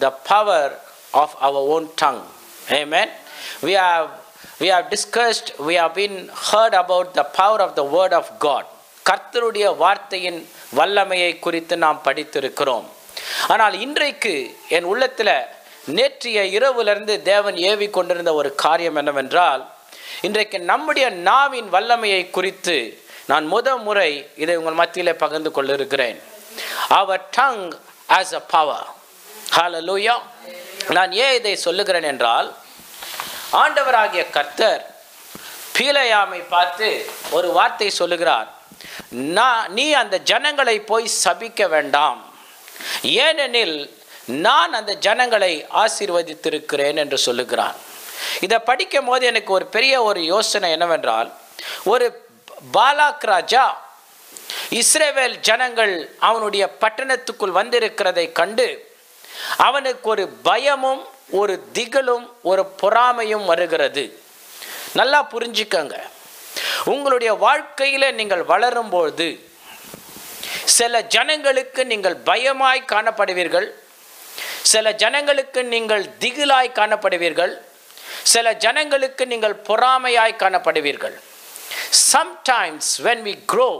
the power of our own tongue. Amen. We have we have discussed, we have been heard about the power of the word of God. கர்த்தருடைய வார்த்தையின் வல்லமையை குறித்து நாம் படித்திருக்கிறோம் ஆனால் இன்றைக்கு என் உள்ளத்தில் நேற்றைய இரவிலிருந்து தேவன் ஏவி கொண்டிருந்த ஒரு காரியம் என்னவென்றால் இன்றைக்கு நம்முடைய நாவின் வல்லமையை குறித்து நான் முத முறை இதை உங்கள் மத்தியில் பகிர்ந்து கொண்டிருக்கிறேன் அவர் டங் ஆஸ் அ பவர் ஹalleluya நான் ஏன் இதை சொல்லுகிறேன் என்றால் ஆண்டவராகிய கர்த்தர் பீலையாமை பார்த்து ஒரு வார்த்தை சொல்லுகிறார் நான் நீ அந்த ஜனங்களை போய் சபிக்க வேண்டாம் ஏனெனில் நான் அந்த ஜனங்களை ஆசீர்வதித்திருக்கிறேன் என்று சொல்லுகிறார் இதை படிக்கும் போது எனக்கு ஒரு பெரிய ஒரு யோசனை என்னவென்றால் ஒரு பாலாக் ராஜா இஸ்ரேவேல் ஜனங்கள் அவனுடைய பட்டணத்துக்குள் வந்திருக்கிறதை கண்டு அவனுக்கு ஒரு பயமும் ஒரு திகிலும் ஒரு பொறாமையும் வருகிறது நல்லா புரிஞ்சுக்கங்க உங்களுடைய வாழ்க்கையில் நீங்கள் வளரும்போது சில ஜனங்களுக்கு நீங்கள் பயமாய் காணப்படுவீர்கள் சில ஜனங்களுக்கு நீங்கள் திகிலாய் காணப்படுவீர்கள் சில ஜனங்களுக்கு நீங்கள் பொறாமையாய் காணப்படுவீர்கள் sometimes when we grow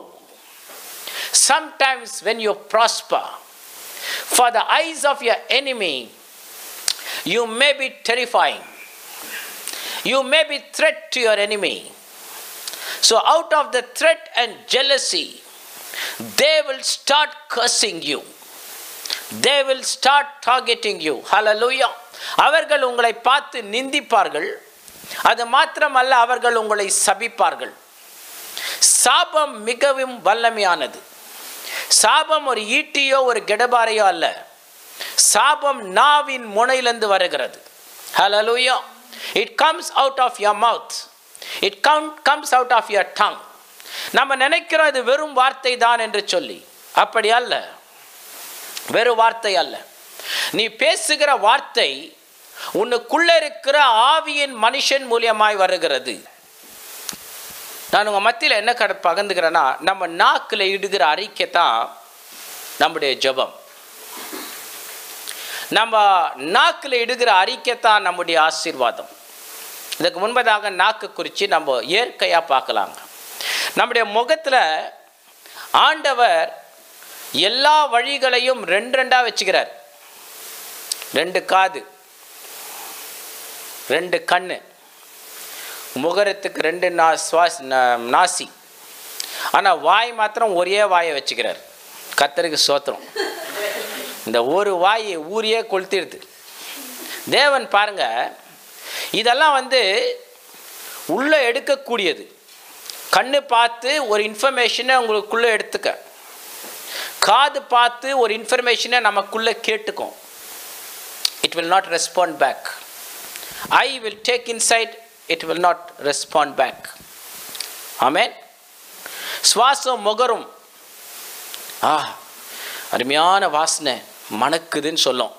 sometimes when you prosper for the eyes of your enemy you may be terrifying you may be threat to your enemy so out of the threat and jealousy they will start cursing you they will start targeting you hallelujah அவர்கள் உங்களை பார்த்து நிந்திப்பார்கள் அது மாத்திரமல்ல அவர்கள் உங்களை சபிப்பார்கள் சாபம் மிகவும் வல்லமையானது சாபம் ஒரு ஈட்டியோ ஒரு கெடபாரையோ அல்ல சாபம் நாவின் முனையிலிருந்து வருகிறது ஹalleluya it comes out of your mouth it come comes out of your tongue நம்ம நினைக்கிறோம் இது வெறும் வார்த்தை தான் என்று சொல்லி அப்படி அல்ல வெறும் வார்த்தை அல்ல நீ பேசுகிற வார்த்தை உன்னுக்குள்ள இருக்கிற ஆவியின் மனுஷன் மூலியமாய் வருகிறது நான் உங்கள் மத்தியில் என்ன கட பகிர்ந்துக்கிறேன்னா நம்ம நாக்கில் இடுகிற அறிக்கை தான் நம்முடைய ஜெபம் நம்ம நாக்கில் இடுகிற அறிக்கை தான் நம்முடைய ஆசீர்வாதம் இதுக்கு முன்பதாக நாக்கு குறித்து நம்ம இயற்கையாக பார்க்கலாங்க நம்முடைய முகத்தில் ஆண்டவர் எல்லா வழிகளையும் ரெண்டு ரெண்டாக வச்சுக்கிறார் ரெண்டு காது ரெண்டு கண்ணு முகரத்துக்கு ரெண்டு நா சுவாஸ் நா- நாசி ஆனால் வாய் மாத்திரம் ஒரே வாயை வச்சுக்கிறார் கத்தருக்கு சோத்திரம் இந்த ஒரு வாய் ஊரையே கொளுத்திடுது தேவன் பாருங்க இதெல்லாம் வந்து உள்ளே எடுக்கக்கூடியது கண்ணு பார்த்து ஒரு இன்ஃபர்மேஷனை உங்களுக்குள்ளே எடுத்துக்க காது பார்த்து ஒரு இன்ஃபர்மேஷனை நமக்குள்ளே கேட்டுக்கும் it will not respond back I will take inside it will not respond back ஆமென் சுவாசம் முகரும் ஆ அருமையான வாசனை மணக்குதுன்னு சொல்லும்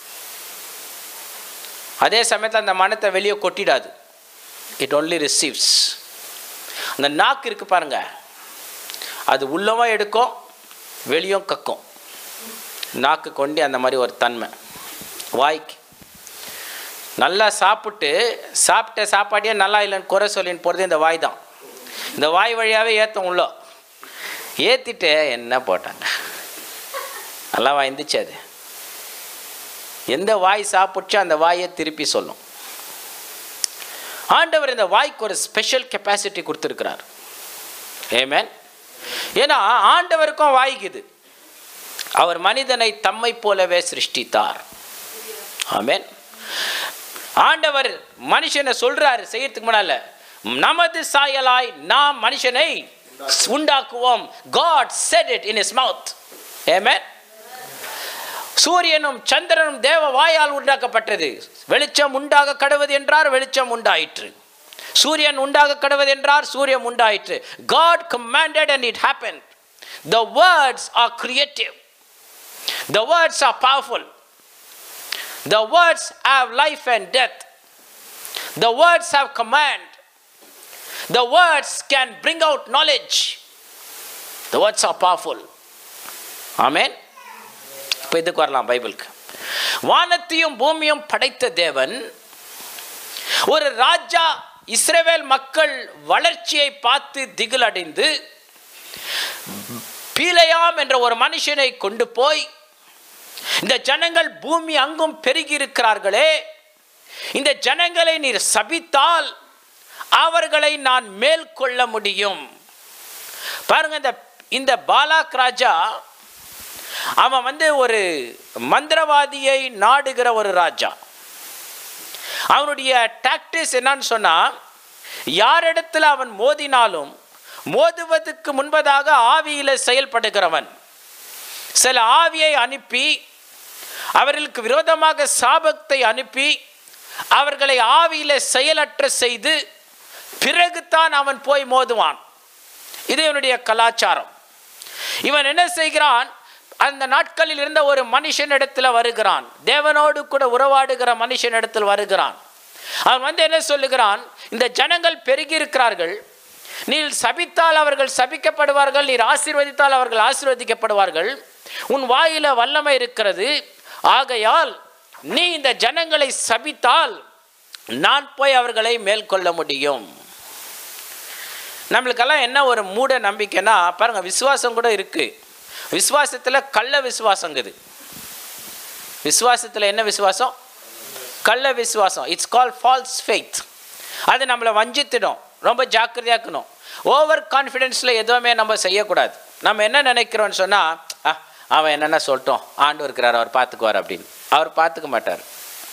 அதே சமயத்தில் அந்த மனத்தை வெளியே கொட்டிடாது இட் ஒன்லி ரிசீவ்ஸ் அந்த நாக்கு இருக்கு பாருங்க அது உள்ளவும் எடுக்கும் வெளியும் கக்கும் நாக்கு கொண்டு அந்த மாதிரி ஒரு தன்மை வாய்க்கு நல்லா சாப்பிட்டு சாப்பிட்ட சாப்பாடையே நல்லா இல்லைன்னு குறை சொல்லின்னு போகிறது இந்த வாய் தான் இந்த வாய் வழியாகவே ஏற்றும் உள்ள ஏற்றிட்டு என்ன போட்டாங்க நல்லா வாய்ந்துச்சு அது எந்த வாய் சாப்பிடுச்சோ அந்த வாயை திருப்பி சொல்லும் ஆண்டவர் இந்த வாய்க்கு ஒரு ஸ்பெஷல் கெப்பாசிட்டி கொடுத்துருக்கிறார் ஏமேன் ஏன்னா ஆண்டவருக்கும் வாய்க்குது அவர் மனிதனை தம்மை போலவே சிருஷ்டித்தார் ஆமென் ஆண்டவர் மனுஷனை சொல்றாரு செய்யறதுக்கு முன்னால நமது சாயலாய் நாம் மனுஷனை உண்டாக்குவோம் God said it in his mouth amen சூரியனும் சந்திரனும் தேவ வாயால் உண்டாக்கப்பட்டது வெளிச்சம் உண்டாக கடவுது என்றார் வெளிச்சம் உண்டாயிற்று சூரியன் உண்டாக கடவுது என்றார் சூரியன் உண்டாயிற்று God commanded and it happened the words are creative the words are powerful the words have life and death the words have command the words can bring out knowledge the words are powerful amen இப்போ இதுக்கு வரலாம் பைபிளுக்கு வானத்தையும் பூமியும் படைத்த தேவன் ஒரு ராஜா இஸ்ரவேல் மக்கள் வளர்ச்சியை பார்த்து திகிலடைந்து பீலையாம் என்ற ஒரு மனுஷனை கொண்டு போய் இந்த ஜனங்கள் பூமி அங்கும் பெருகி இருக்கிறார்களே இந்த ஜனங்களை நீர் சபித்தால் அவர்களை நான் மேல் கொள்ள முடியும் பாருங்க இந்த இந்த பாலாக் ராஜா அவன் வந்து ஒரு மந்திரவாதியை நாடுகிற ஒரு ராஜா அவனுடைய டாக்டிஸ் என்னன்னு சொன்னா யாரிடத்தில் அவன் மோதினாலும் மோதுவதற்கு முன்பதாக ஆவியில செயல்படுகிறவன் சில ஆவியை அனுப்பி அவர்களுக்கு விரோதமாக சாபத்தை அனுப்பி அவர்களை ஆவியில செயலற்ற செய்து பிறகுதான் அவன் போய் மோதுவான் இது இவனுடைய கலாச்சாரம் இவன் என்ன செய்கிறான் அந்த நாட்களில் இருந்த ஒரு மனுஷனிடத்தில் வருகிறான் தேவனோடு கூட உறவாடுகிற மனுஷனிடத்தில் வருகிறான் அவன் வந்து என்ன சொல்லுகிறான் இந்த ஜனங்கள் பெருகி இருக்கிறார்கள் நீர் சபித்தால் அவர்கள் சபிக்கப்படுவார்கள் நீர் ஆசீர்வதித்தால் அவர்கள் ஆசீர்வதிக்கப்படுவார்கள் உன் வாயில வல்லமை இருக்கிறது ஆகையால் நீ இந்த ஜனங்களை சபித்தால் நான் போய் அவர்களை மேற்கொள்ள முடியும் நம்மளுக்கெல்லாம் என்ன ஒரு மூட நம்பிக்கைன்னா பாருங்க விசுவாசம் கூட இருக்கு விசுவாசத்தில் கள்ள விசுவாசங்குது விசுவாசத்தில் என்ன விசுவாசம் கள்ள விசுவாசம் இட்ஸ் கால் ஃபால்ஸ் ஃபெய்த் அது நம்மளை வஞ்சித்திடும் ரொம்ப ஜாக்கிரதையாக இருக்கணும் ஓவர் கான்ஃபிடென்ஸில் எதுவுமே நம்ம செய்யக்கூடாது நம்ம என்ன நினைக்கிறோம்னு சொன்னால் ஆ அவன் என்னென்ன சொல்லட்டும் ஆண்டு இருக்கிறார் அவர் பார்த்துக்குவார் அப்படின்னு அவர் பார்த்துக்க மாட்டார்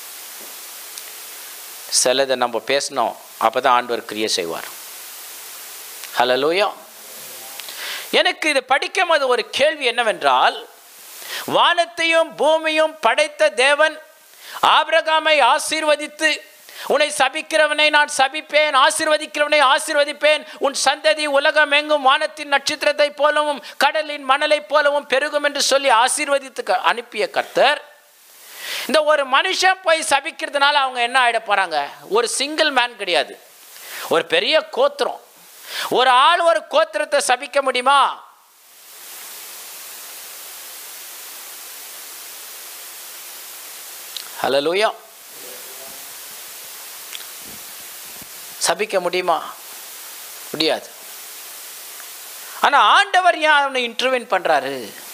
சிலதை நம்ம பேசணும் அப்போ தான் ஆண்டவர் கிரியை செய்வார் ஹலலூயா எனக்கு இது படிக்கும் போது ஒரு கேள்வி என்னவென்றால் வானத்தையும் பூமியும் படைத்த தேவன் ஆபிரகாமை ஆசீர்வதித்து உன்னை சபிக்கிறவனை நான் சபிப்பேன் ஆசீர்வதிக்கிறவனை ஆசீர்வதிப்பேன் உன் சந்ததி உலகம் எங்கும் வானத்தின் நட்சத்திரத்தை போலவும் கடலின் மணலைப் போலவும் பெருகும் என்று சொல்லி ஆசீர்வதித்து க- அனுப்பிய கர்த்தர் இந்த ஒரு மனுஷன் போய் சபிக்கிறதுனால அவங்க என்ன ஆயிட போறாங்க ஒரு சிங்கிள் மேன் கிடையாது ஒரு பெரிய கோத்திரம் ஒரு ஆள் ஒரு கோத்திரத்தை சபிக்க முடியுமா ஹலலூயா சபிக்க முடியுமா முடியாது ஆனா ஆண்டவர் ஏன் அவனை இன்டர்வென் பண்றாரு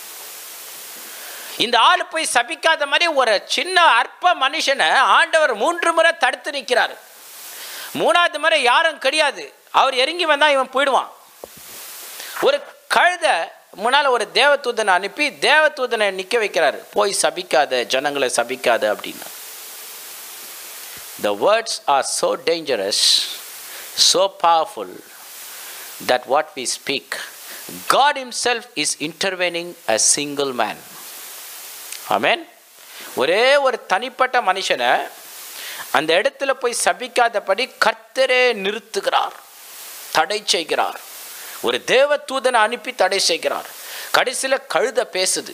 இந்த ஆள் போய் சபிக்காத மாதிரி ஒரு சின்ன அற்ப மனுஷனை ஆண்டவர் மூன்று முறை தடுத்து நிற்கிறாரு மூணாவது முறை யாரும் கிடையாது அவர் இறங்கி வந்தா இவன் போயிடுவான் ஒரு கழுத முன்னால் ஒரு தேவதூதனை அனுப்பி தேவதூதனை நிற்க வைக்கிறாரு போய் சபிக்காத ஜனங்களை சபிக்காத அப்படின்னு The words are so dangerous, so powerful that what we speak, God Himself is intervening a single man. ஆமென் ஒரே ஒரு தனிப்பட்ட மனுஷனை அந்த இடத்துல போய் சபிக்காதபடி கர்த்தரே நிறுத்துகிறார் தடை செய்கிறார் ஒரு தேவ தூதனை அனுப்பி தடை செய்கிறார் கடைசியில் கழுத பேசுது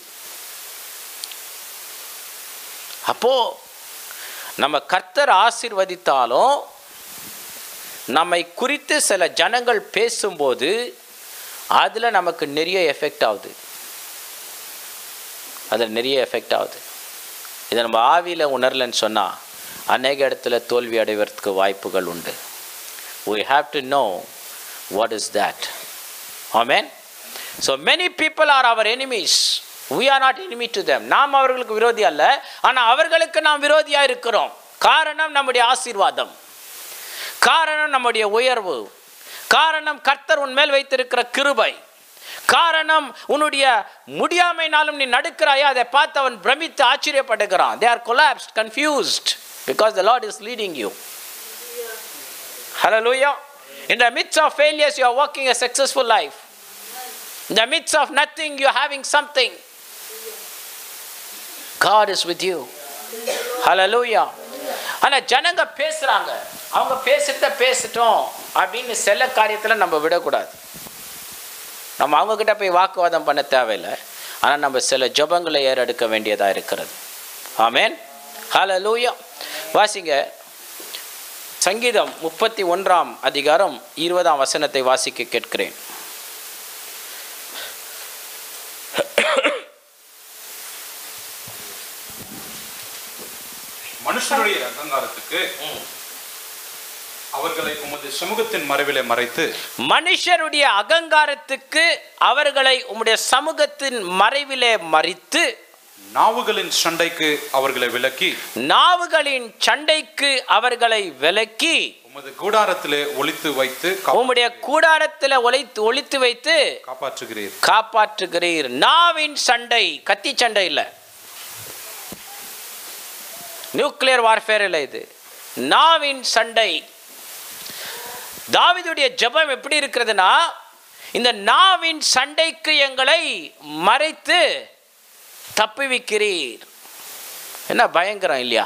அப்போ நம்ம கர்த்தர் ஆசீர்வதித்தாலும் நம்மை குறித்து சில ஜனங்கள் பேசும்போது அதில் நமக்கு நிறைய எஃபெக்ட் ஆகுது அதில் நிறைய எஃபெக்ட் ஆகுது இதை நம்ம ஆவியில் உணரலன்னு சொன்னால் அநேக இடத்துல தோல்வி அடைவதற்கு வாய்ப்புகள் உண்டு we have to know what is that amen so many people are our enemies we are not enemy to them நாம் அவர்களுக்கு விரோதி அல்ல ஆனால் அவர்களுக்கு நாம் விரோதியாக இருக்கிறோம் காரணம் நம்முடைய ஆசீர்வாதம் காரணம் நம்முடைய உயர்வு காரணம் கர்த்தர் உன் மேல் வைத்திருக்கிற கிருபை காரணம் உன்னுடைய முடியாமைனாலும் நீ நடுக்கிறாயா அதை பார்த்து அவன் பிரமித்து ஆச்சரியப்படுகிறான் they are collapsed confused because the Lord is leading you Hallelujah. In the midst of failures, you are walking a successful life. In the midst of nothing, you are having something. God is with you. Hallelujah. ஆனால் ஜனங்க பேசுகிறாங்க அவங்க பேசுறத பேசட்டும் அப்படின்னு சில காரியத்தில் நம்ம விடக்கூடாது நம்ம அவங்கக்கிட்ட போய் வாக்குவாதம் பண்ண தேவையில்லை ஆனால் நம்ம சில ஜபங்களை ஏறெடுக்க வேண்டியதாக இருக்கிறது ஆமேன் ஹalleluya வாசிங்க சங்கீதம் முப்பத்தி ஒன்றாம் அதிகாரம் இருபதாம் வசனத்தை வாசிக்க கேட்கிறேன் மனுஷனுடைய அகங்காரத்துக்கு அவர்களை உமது சமூகத்தின் மறைவிலே மறைத்து மனுஷருடைய அகங்காரத்துக்கு அவர்களை உம்முடைய சமூகத்தின் மறைவிலே மறித்து நாவுகளின் சண்டைக்கு அவர்களை விலக்கி நாவுகளின் சண்டைக்கு அவர்களை விலக்கி உமது கூடாரத்திலே ஒளித்து வைத்து கா- உம்முடைய கூடாரத்தில் ஒளித்து ஒளித்து வைத்து காப்பாற்றுகிறீர் காப்பாற்றுகிறீர் நாவின் சண்டை கத்தி சண்டை இல்லை நியூக்ளியர் வார்ஃபேர் இல்லை இது நாவின் சண்டை தாவீதுடைய ஜெபம் எப்படி இருக்கிறதுனா இந்த நாவின் சண்டைக்கு எங்களை மறைத்து தப்புவிக்கிறீர் என்ன பயங்கரம் இல்லையா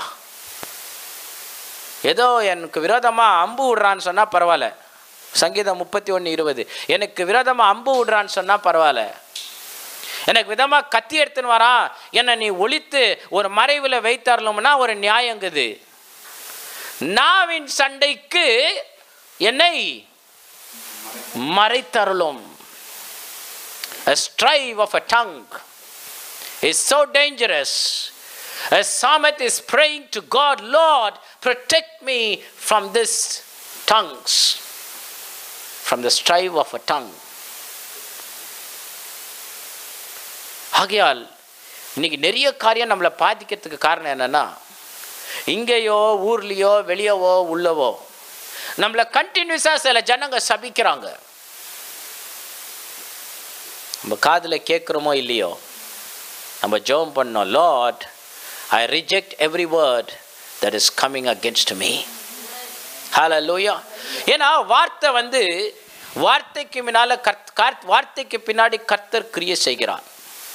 ஏதோ எனக்கு விரோதமாக அம்பு விடுறான்னு சொன்னால் பரவாயில்ல சங்கீதம் முப்பத்தி ஒன்று இருபது எனக்கு விரோதமாக அம்பு விடுறான்னு சொன்னால் பரவாயில்ல எனக்கு விதமாக கத்தி எடுத்துன்னு வரான் என்னை நீ ஒழித்து ஒரு மறைவில் வைத்தரலும்னா ஒரு நியாயங்குது நாவின் சண்டைக்கு என்னை மறைத்தருளும் A strive of a tongue is so dangerous. A psalmist is praying to God, Lord, protect me from this tongues, from the strive of a tongue. ஆகையால் இன்னைக்கு நிறைய காரியம் நம்மளை பாதிக்கிறதுக்கு காரணம் என்னன்னா இங்கேயோ ஊர்லேயோ வெளியவோ உள்ளவோ நம்மளை கண்டினியூஸாக சில ஜனங்க சபிக்கிறாங்க நம்ம காதில் கேட்குறோமோ இல்லையோ நம்ம ஜெபம் பண்ணோம் Lord I reject every word that is coming against me ஹalleluya ஏன்னா வார்த்தை வந்து வார்த்தைக்கு முன்னால கர்த் கார்த் வார்த்தைக்கு பின்னாடி கர்த்தர் கிரியை செய்கிறார்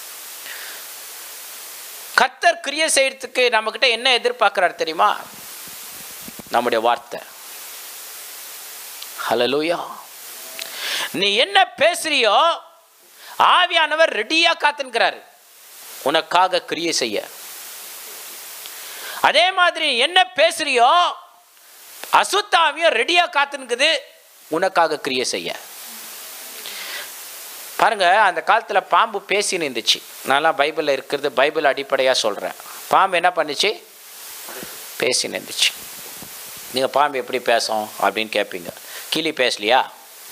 கர்த்தர் கிரியை செய்யறதுக்கு நம்மக்கிட்ட என்ன எதிர்பார்க்குறார் தெரியுமா நம்முடைய வார்த்தை ஹalleluya நீ என்ன பேசுறியோ ஆவியானவர் ரெடியா காத்துன்கிறாரு உனக்காக கிரியை செய்ய அதே மாதிரி என்ன பேசுறியோ அசுத்தாவியும் ரெடியா காத்துனுக்குது உனக்காக கிரியை செய்ய பாருங்க அந்த காலத்தில் பாம்பு பேசின்னு இருந்துச்சு நான்லாம் பைபிளில் இருக்கிறது பைபிள் அடிப்படையாக சொல்கிறேன் பாம்பு என்ன பண்ணுச்சு பேசின்னு இருந்துச்சு நீங்கள் பாம்பு எப்படி பேசும் அப்படின்னு கேட்பீங்க கிளி பேசலையா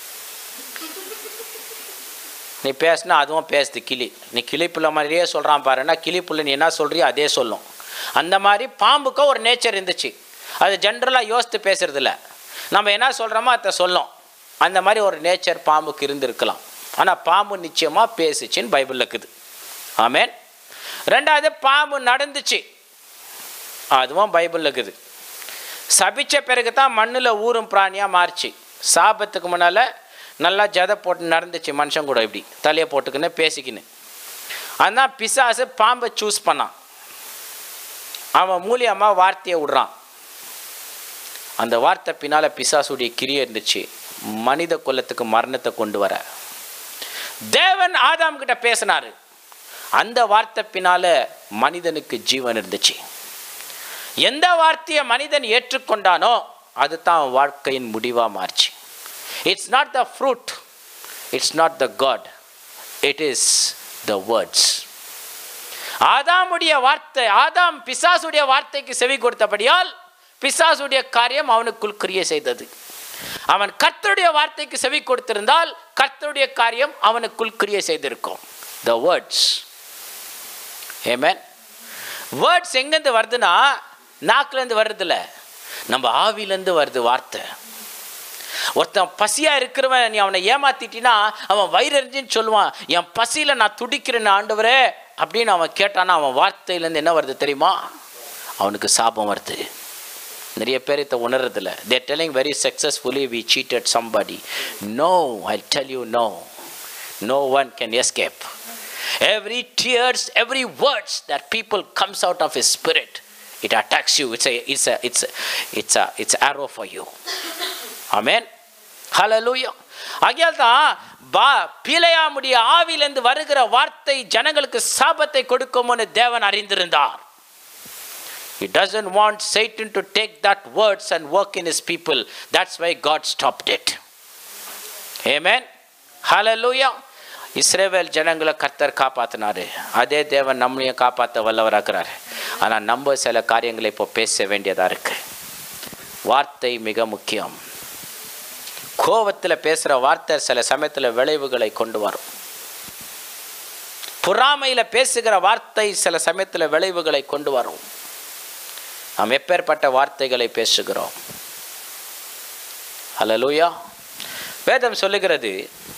நீ பேசுனா அதுவும் பேசுது கிளி நீ கிளிப்புள்ள மாதிரியே சொல்கிறான் பாருன்னா கிளிப்புள்ள நீ என்ன சொல்றியோ அதே சொல்லும் அந்த மாதிரி பாம்புக்கும் ஒரு நேச்சர் இருந்துச்சு அது ஜென்ரலாக யோசித்து பேசுறதில்ல நம்ம என்ன சொல்கிறோமோ அதை சொல்லும் அந்த மாதிரி ஒரு நேச்சர் பாம்புக்கு இருந்திருக்கலாம் ஆனால் பாம்பு நிச்சயமாக பேசுச்சின்னு பைபிளில் இருக்குது ஆமேன் ரெண்டாவது பாம்பு நடந்துச்சு அதுவும் பைபிளில் இருக்குது சபிச்ச பிறகு தான் மண்ணில் ஊறும் பிராணியாக மாறிச்சு சாபத்துக்கு முன்னால் நல்லா ஜதை போட்டு நடந்துச்சு மனுஷன் கூட இப்படி தலையை போட்டுக்கின்னு பேசிக்கின்னு அதான் பிசாசு பாம்பை சூஸ் பண்ணான் அவன் மூலியமாக வார்த்தையை விடுறான் அந்த வார்த்தை பின்னால் பிசாசுடைய கிரியை இருந்துச்சு மனித குலத்துக்கு மரணத்தை கொண்டு வர தேவன் ஆதாம் கிட்ட பேசினாரு அந்த வார்த்தை பின்னால மனிதனுக்கு ஜீவன் இருந்துச்சு எந்த வார்த்தையை மனிதன் ஏற்றுக்கொண்டானோ அதுதான் அவன் வாழ்க்கையின் முடிவாக மாறிச்சு it's not the fruit it's not the God it is the words ஆதாமுடைய வார்த்தை ஆதாம் பிசாசுடைய வார்த்தைக்கு செவி கொடுத்தபடியால் பிசாசுடைய காரியம் அவனுக்குள் கிரியை செய்தது அவன் கர்த்தருடைய வார்த்தைக்கு செவி கொடுத்திருந்தால் கர்த்தருடைய காரியம் அவனுக்குள் கிரியை செய்திருக்கும் த வேர்ட்ஸ் ஏமேன் வேர்ட்ஸ் எங்கேருந்து வருதுன்னா நாக்குலேருந்து வர்றதில்ல நம்ம ஆவிலேருந்து வருது வார்த்தை ஒருத்தன் பசியாக இருக்கிறவன் நீ அவனை ஏமாத்திட்டினா அவன் வயிறறிஞ்சுன்னு சொல்லுவான் என் பசியில் நான் துடிக்கிறேன் ஆண்டவரே அப்படின்னு அவன் கேட்டானா அவன் வார்த்தையிலேருந்து என்ன வருது தெரியுமா அவனுக்கு சாபம் வருது நிறைய பேர் இதை உணர்றதில்ல they telling very successfully we cheated somebody no I tell you no no one can escape every tears every words that people comes out of his spirit it attacks you it's a it's a it's a it's a it's a arrow for you amen hallelujah ஆகையால் தான் பா பீலையாமுடைய ஆவியிலிருந்து வருகிற வார்த்தை ஜனங்களுக்கு சாபத்தை கொடுக்கும்னு தேவன் அறிந்திருந்தார் He doesn't want Satan to take that words and work in his people. That's why God stopped it. Amen. Hallelujah. இஸ்ரேவேல் ஜனங்களை கர்த்தர் காப்பாத்தினாரு அதே தேவன் நம்மளையும் காப்பாற்ற வல்லவராக்குறாரு ஆனால் நம்ம சில காரியங்களை இப்போ பேச வேண்டியதாக இருக்கு வார்த்தை மிக முக்கியம் கோபத்தில் பேசுகிற வார்த்தை சில சமயத்தில் விளைவுகளை கொண்டு வரும் பொறாமையில் பேசுகிற வார்த்தை சில சமயத்தில் விளைவுகளை கொண்டு வரும் நாம் எப்பேற்பட்ட வார்த்தைகளை பேசுகிறோம் ஹalleluya வேதம் சொல்லுகிறது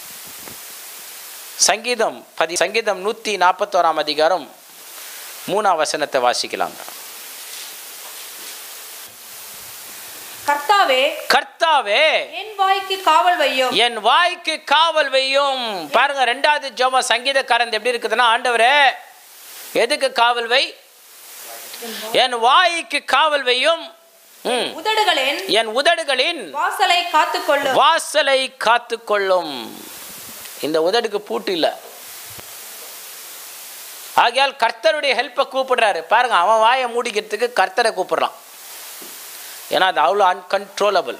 சங்கீதம் பதி சங்கீதம் நூற்றி நாற்பத்தோராம் அதிகாரம் மூணாம் வசனத்தை வாசிக்கலாங்க கர்த்தாவே கர்த்தாவே என் வாய்க்கு காவல் வையும் என் வாய்க்கு காவல் வையும் பாருங்க ரெண்டாவது ஜோம சங்கீதக்காரன் எப்படி இருக்குதுன்னா ஆண்டவரே எதுக்கு காவல் வை என் வாய்க்கு காவல் வையும் ம். உதடுகளின் என் உதடுகளின் வாசலை காத்துக்கொள்ளும் வாசலை காத்து கொள்ளும் இந்த உதடுக்கு பூட்டு இல்லை ஆகையால் கர்த்தருடைய ஹெல்ப்பை கூப்பிடுறாரு பாருங்க அவன் வாயை மூடிக்கிறதுக்கு கர்த்தரை கூப்பிடுறான் ஏன்னா அது அவ்வளோ அன்கன்ட்ரோலபிள்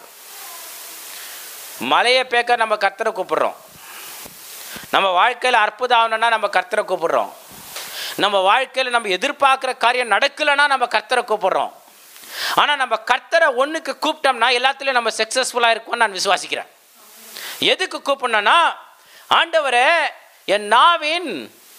மலையை பேக்க நம்ம கர்த்தரை கூப்பிடுறோம் நம்ம வாழ்க்கையில் அற்புதம் ஆகணும்னா நம்ம கர்த்தரை கூப்பிடுறோம் நம்ம வாழ்க்கையில் நம்ம எதிர்பார்க்குற காரியம் நடக்கலைன்னா நம்ம கர்த்தரை கூப்பிடுறோம் ஆனால் நம்ம கர்த்தரை ஒன்றுக்கு கூப்பிட்டோம்னா எல்லாத்துலேயும் நம்ம சக்ஸஸ்ஃபுல்லாக இருக்கும்னு நான் விசுவாசிக்கிறேன் எதுக்கு கூப்பிடணும்னா ஆண்டவரே என் நாவின்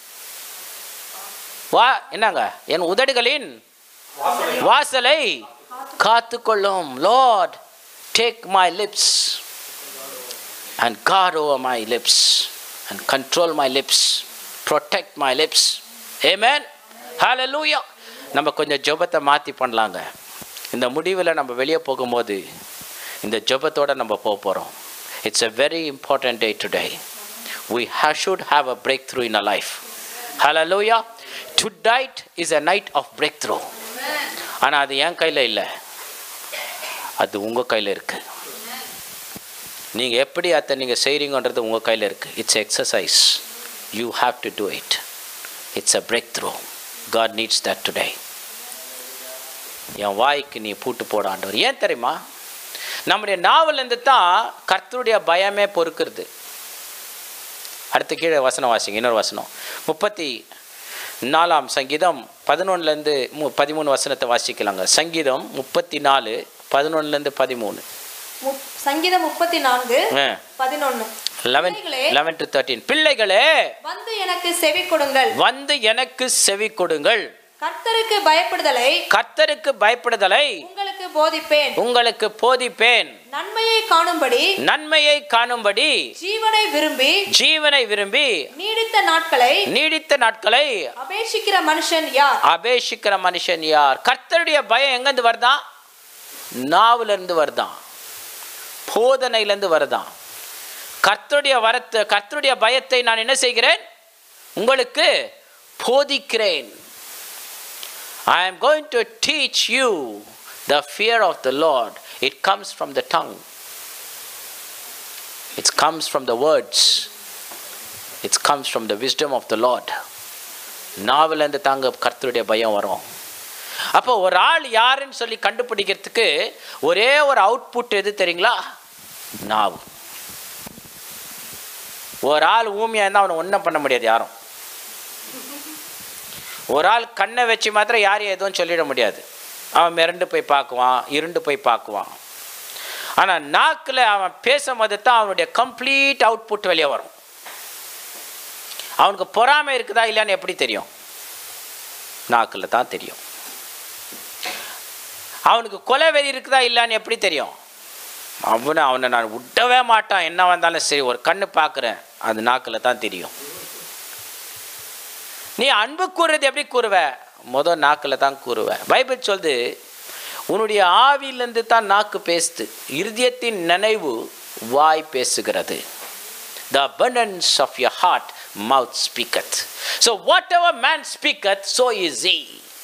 வா என்னங்க என் உதடுகளின் வாசலை காத்துக்கொள்ளும் Lord take my lips and guard over my lips and control my lips protect my lips amen ஹalleluya நம்ம கொஞ்சம் ஜெபத்தை மாற்றி பண்ணலாங்க இந்த முடிவில் நம்ம வெளியே போகும்போது இந்த ஜெபத்தோட நம்ம போக போகிறோம் it's a very important day today we ha- should have a breakthrough in our life hallelujah tonight is a night of breakthrough ஆனால் அது என் கையில் இல்லை அது உங்கள் கையில் இருக்குது நீங்கள் எப்படி அதை நீங்கள் செய்கிறீங்கன்றது உங்கள் கையில் இருக்குது it's exercise you have to do it it's a breakthrough God needs that today என் வாய்க்கு நீ பூட்டு போட ஆண்டவர் ஏன் தெரியுமா நம்முடைய நாவலேருந்து தான் கர்த்தருடைய பயமே பொறுக்கிறது அடுத்து கீழே வசனம் வாசிங்க இன்னொரு வசனம் முப்பத்தி நாலாம் சங்கீதம் பதினொன்றுலேருந்து மு பதிமூணு வசனத்தை வாசிக்கலாங்க சங்கீதம் முப்பத்தி நாலு பதினொன்றுலேருந்து பதிமூணு முப்- சங்கீதம் முப்பத்தி நான்கு பதினொன்னு லெவன் பிள்ளைகளே, லெவன் டு தேர்ட்டீன் பிள்ளைகளே வந்து எனக்கு செவி கொடுங்கள் வந்து எனக்கு செவி கொடுங்கள் கர்த்தருக்கு பயப்படுதலை கர்த்தருக்கு பயப்படுதலை உங்களுக்கு போதிப்பேன் உங்களுக்கு போதிப்பேன் நன்மையை காணும்படி நன்மையை காணும்படி ஜீவனை விரும்பி ஜீவனை விரும்பி நீடித்த நாட்களை நீடித்த நாட்களை அபேட்சிக்கிற மனுஷன் யார் அபேஷிக்கிற மனுஷன் யார் கர்த்தருடைய பயம் எங்கேருந்து வருதான் நாவுல இருந்து வருதான் போதனையிலேருந்து வருதான் கர்த்தருடைய வரத்து கர்த்தருடைய பயத்தை நான் என்ன செய்கிறேன் உங்களுக்கு போதிக்கிறேன் ஐ am going to teach you the fear of the Lord. It comes from the tongue. It comes from the words. It comes from the wisdom of the Lord. நாவிலேருந்து தாங்க கர்த்தருடைய பயம் வரும் அப்போ ஒரு ஆள் யாருன்னு சொல்லி கண்டுபிடிக்கிறதுக்கு ஒரே ஒரு அவுட்புட் எது தெரியுங்களா நாவு ஒரு ஆள் ஊமையாக இருந்தால் அவனை ஒன்றும் பண்ண முடியாது யாரும் ஒரு ஆள் கண்ணை வச்சு மாத்திரம் யாரையும் எதுவும் சொல்லிட முடியாது அவன் மிரண்டு போய் பார்க்குவான் இருண்டு போய் பார்க்குவான் ஆனால் நாக்கில் அவன் பேசும்போது தான் அவனுடைய கம்ப்ளீட் அவுட்புட் வெளியே வரும் அவனுக்கு பொறாமை இருக்குதா இல்லையான்னு எப்படி தெரியும் நாக்கில் தான் தெரியும் அவனுக்கு கொலை வெறி இருக்குதா இல்லைன்னு எப்படி தெரியும் அவனை அவனை நான் விட்டவே மாட்டான் என்ன வந்தாலும் சரி ஒரு கண்ணு பார்க்குறேன் அது நாக்கில் தான் தெரியும் நீ அன்பு கூறுறது எப்படி கூறுவ முதல் நாக்கில் தான் கூறுவ பைபிள் சொல்லுது உன்னுடைய ஆவியிலேருந்து தான் நாக்கு பேசுது இருதயத்தின் நினைவு வாய் பேசுகிறது the abundance of your heart mouth speaketh so whatever man speaketh so is he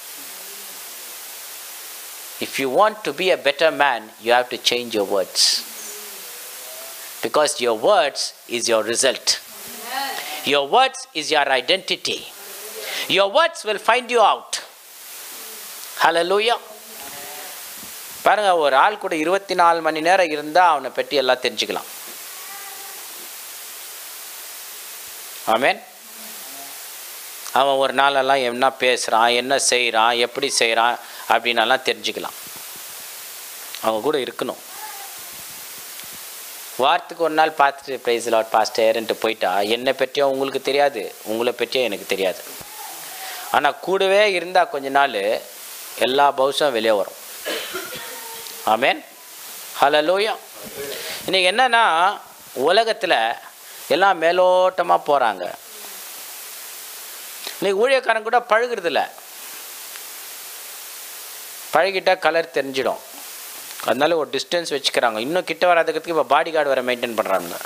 if you want to be a better man you have to change your words because your words is your result your words is your identity your words will find you out hallelujah பாருங்க ஒரு ஆள் கூட இருபத்தி நாலு மணி நேரம் இருந்தால் அவனை பற்றி எல்லாம் தெரிஞ்சுக்கலாம் ஆமென் அவன் ஒரு நாளெல்லாம் என்ன பேசுகிறான் என்ன செய்கிறான் எப்படி செய்கிறான் அப்படின்னெல்லாம் தெரிஞ்சுக்கலாம் அவங்க கூட இருக்கணும் வாரத்துக்கு ஒரு நாள் பார்த்துட்டு ப்ரைஸ் லாட் பாஸ்டர்ன்ட்டு போயிட்டா என்னை பற்றியோ உங்களுக்கு தெரியாது உங்களை பற்றியோ எனக்கு தெரியாது ஆனால் கூடவே இருந்தால் கொஞ்ச நாள் எல்லா பவுஸும் வெளியே வரும் ஆமேன் ஹலலூயா இன்றைக்கி என்னன்னா உலகத்தில் எல்லாம் மேலோட்டமாக போகிறாங்க இன்னைக்கு ஊழியக்காரன் கூட பழகுறதில்ல பழகிட்டா கலர் தெரிஞ்சிடும் அதனால ஒரு டிஸ்டன்ஸ் வச்சுக்கிறாங்க இன்னும் கிட்ட வராதுக்கு இப்போ பாடி கார்டு வர மெயின்டைன் பண்ணுறாங்க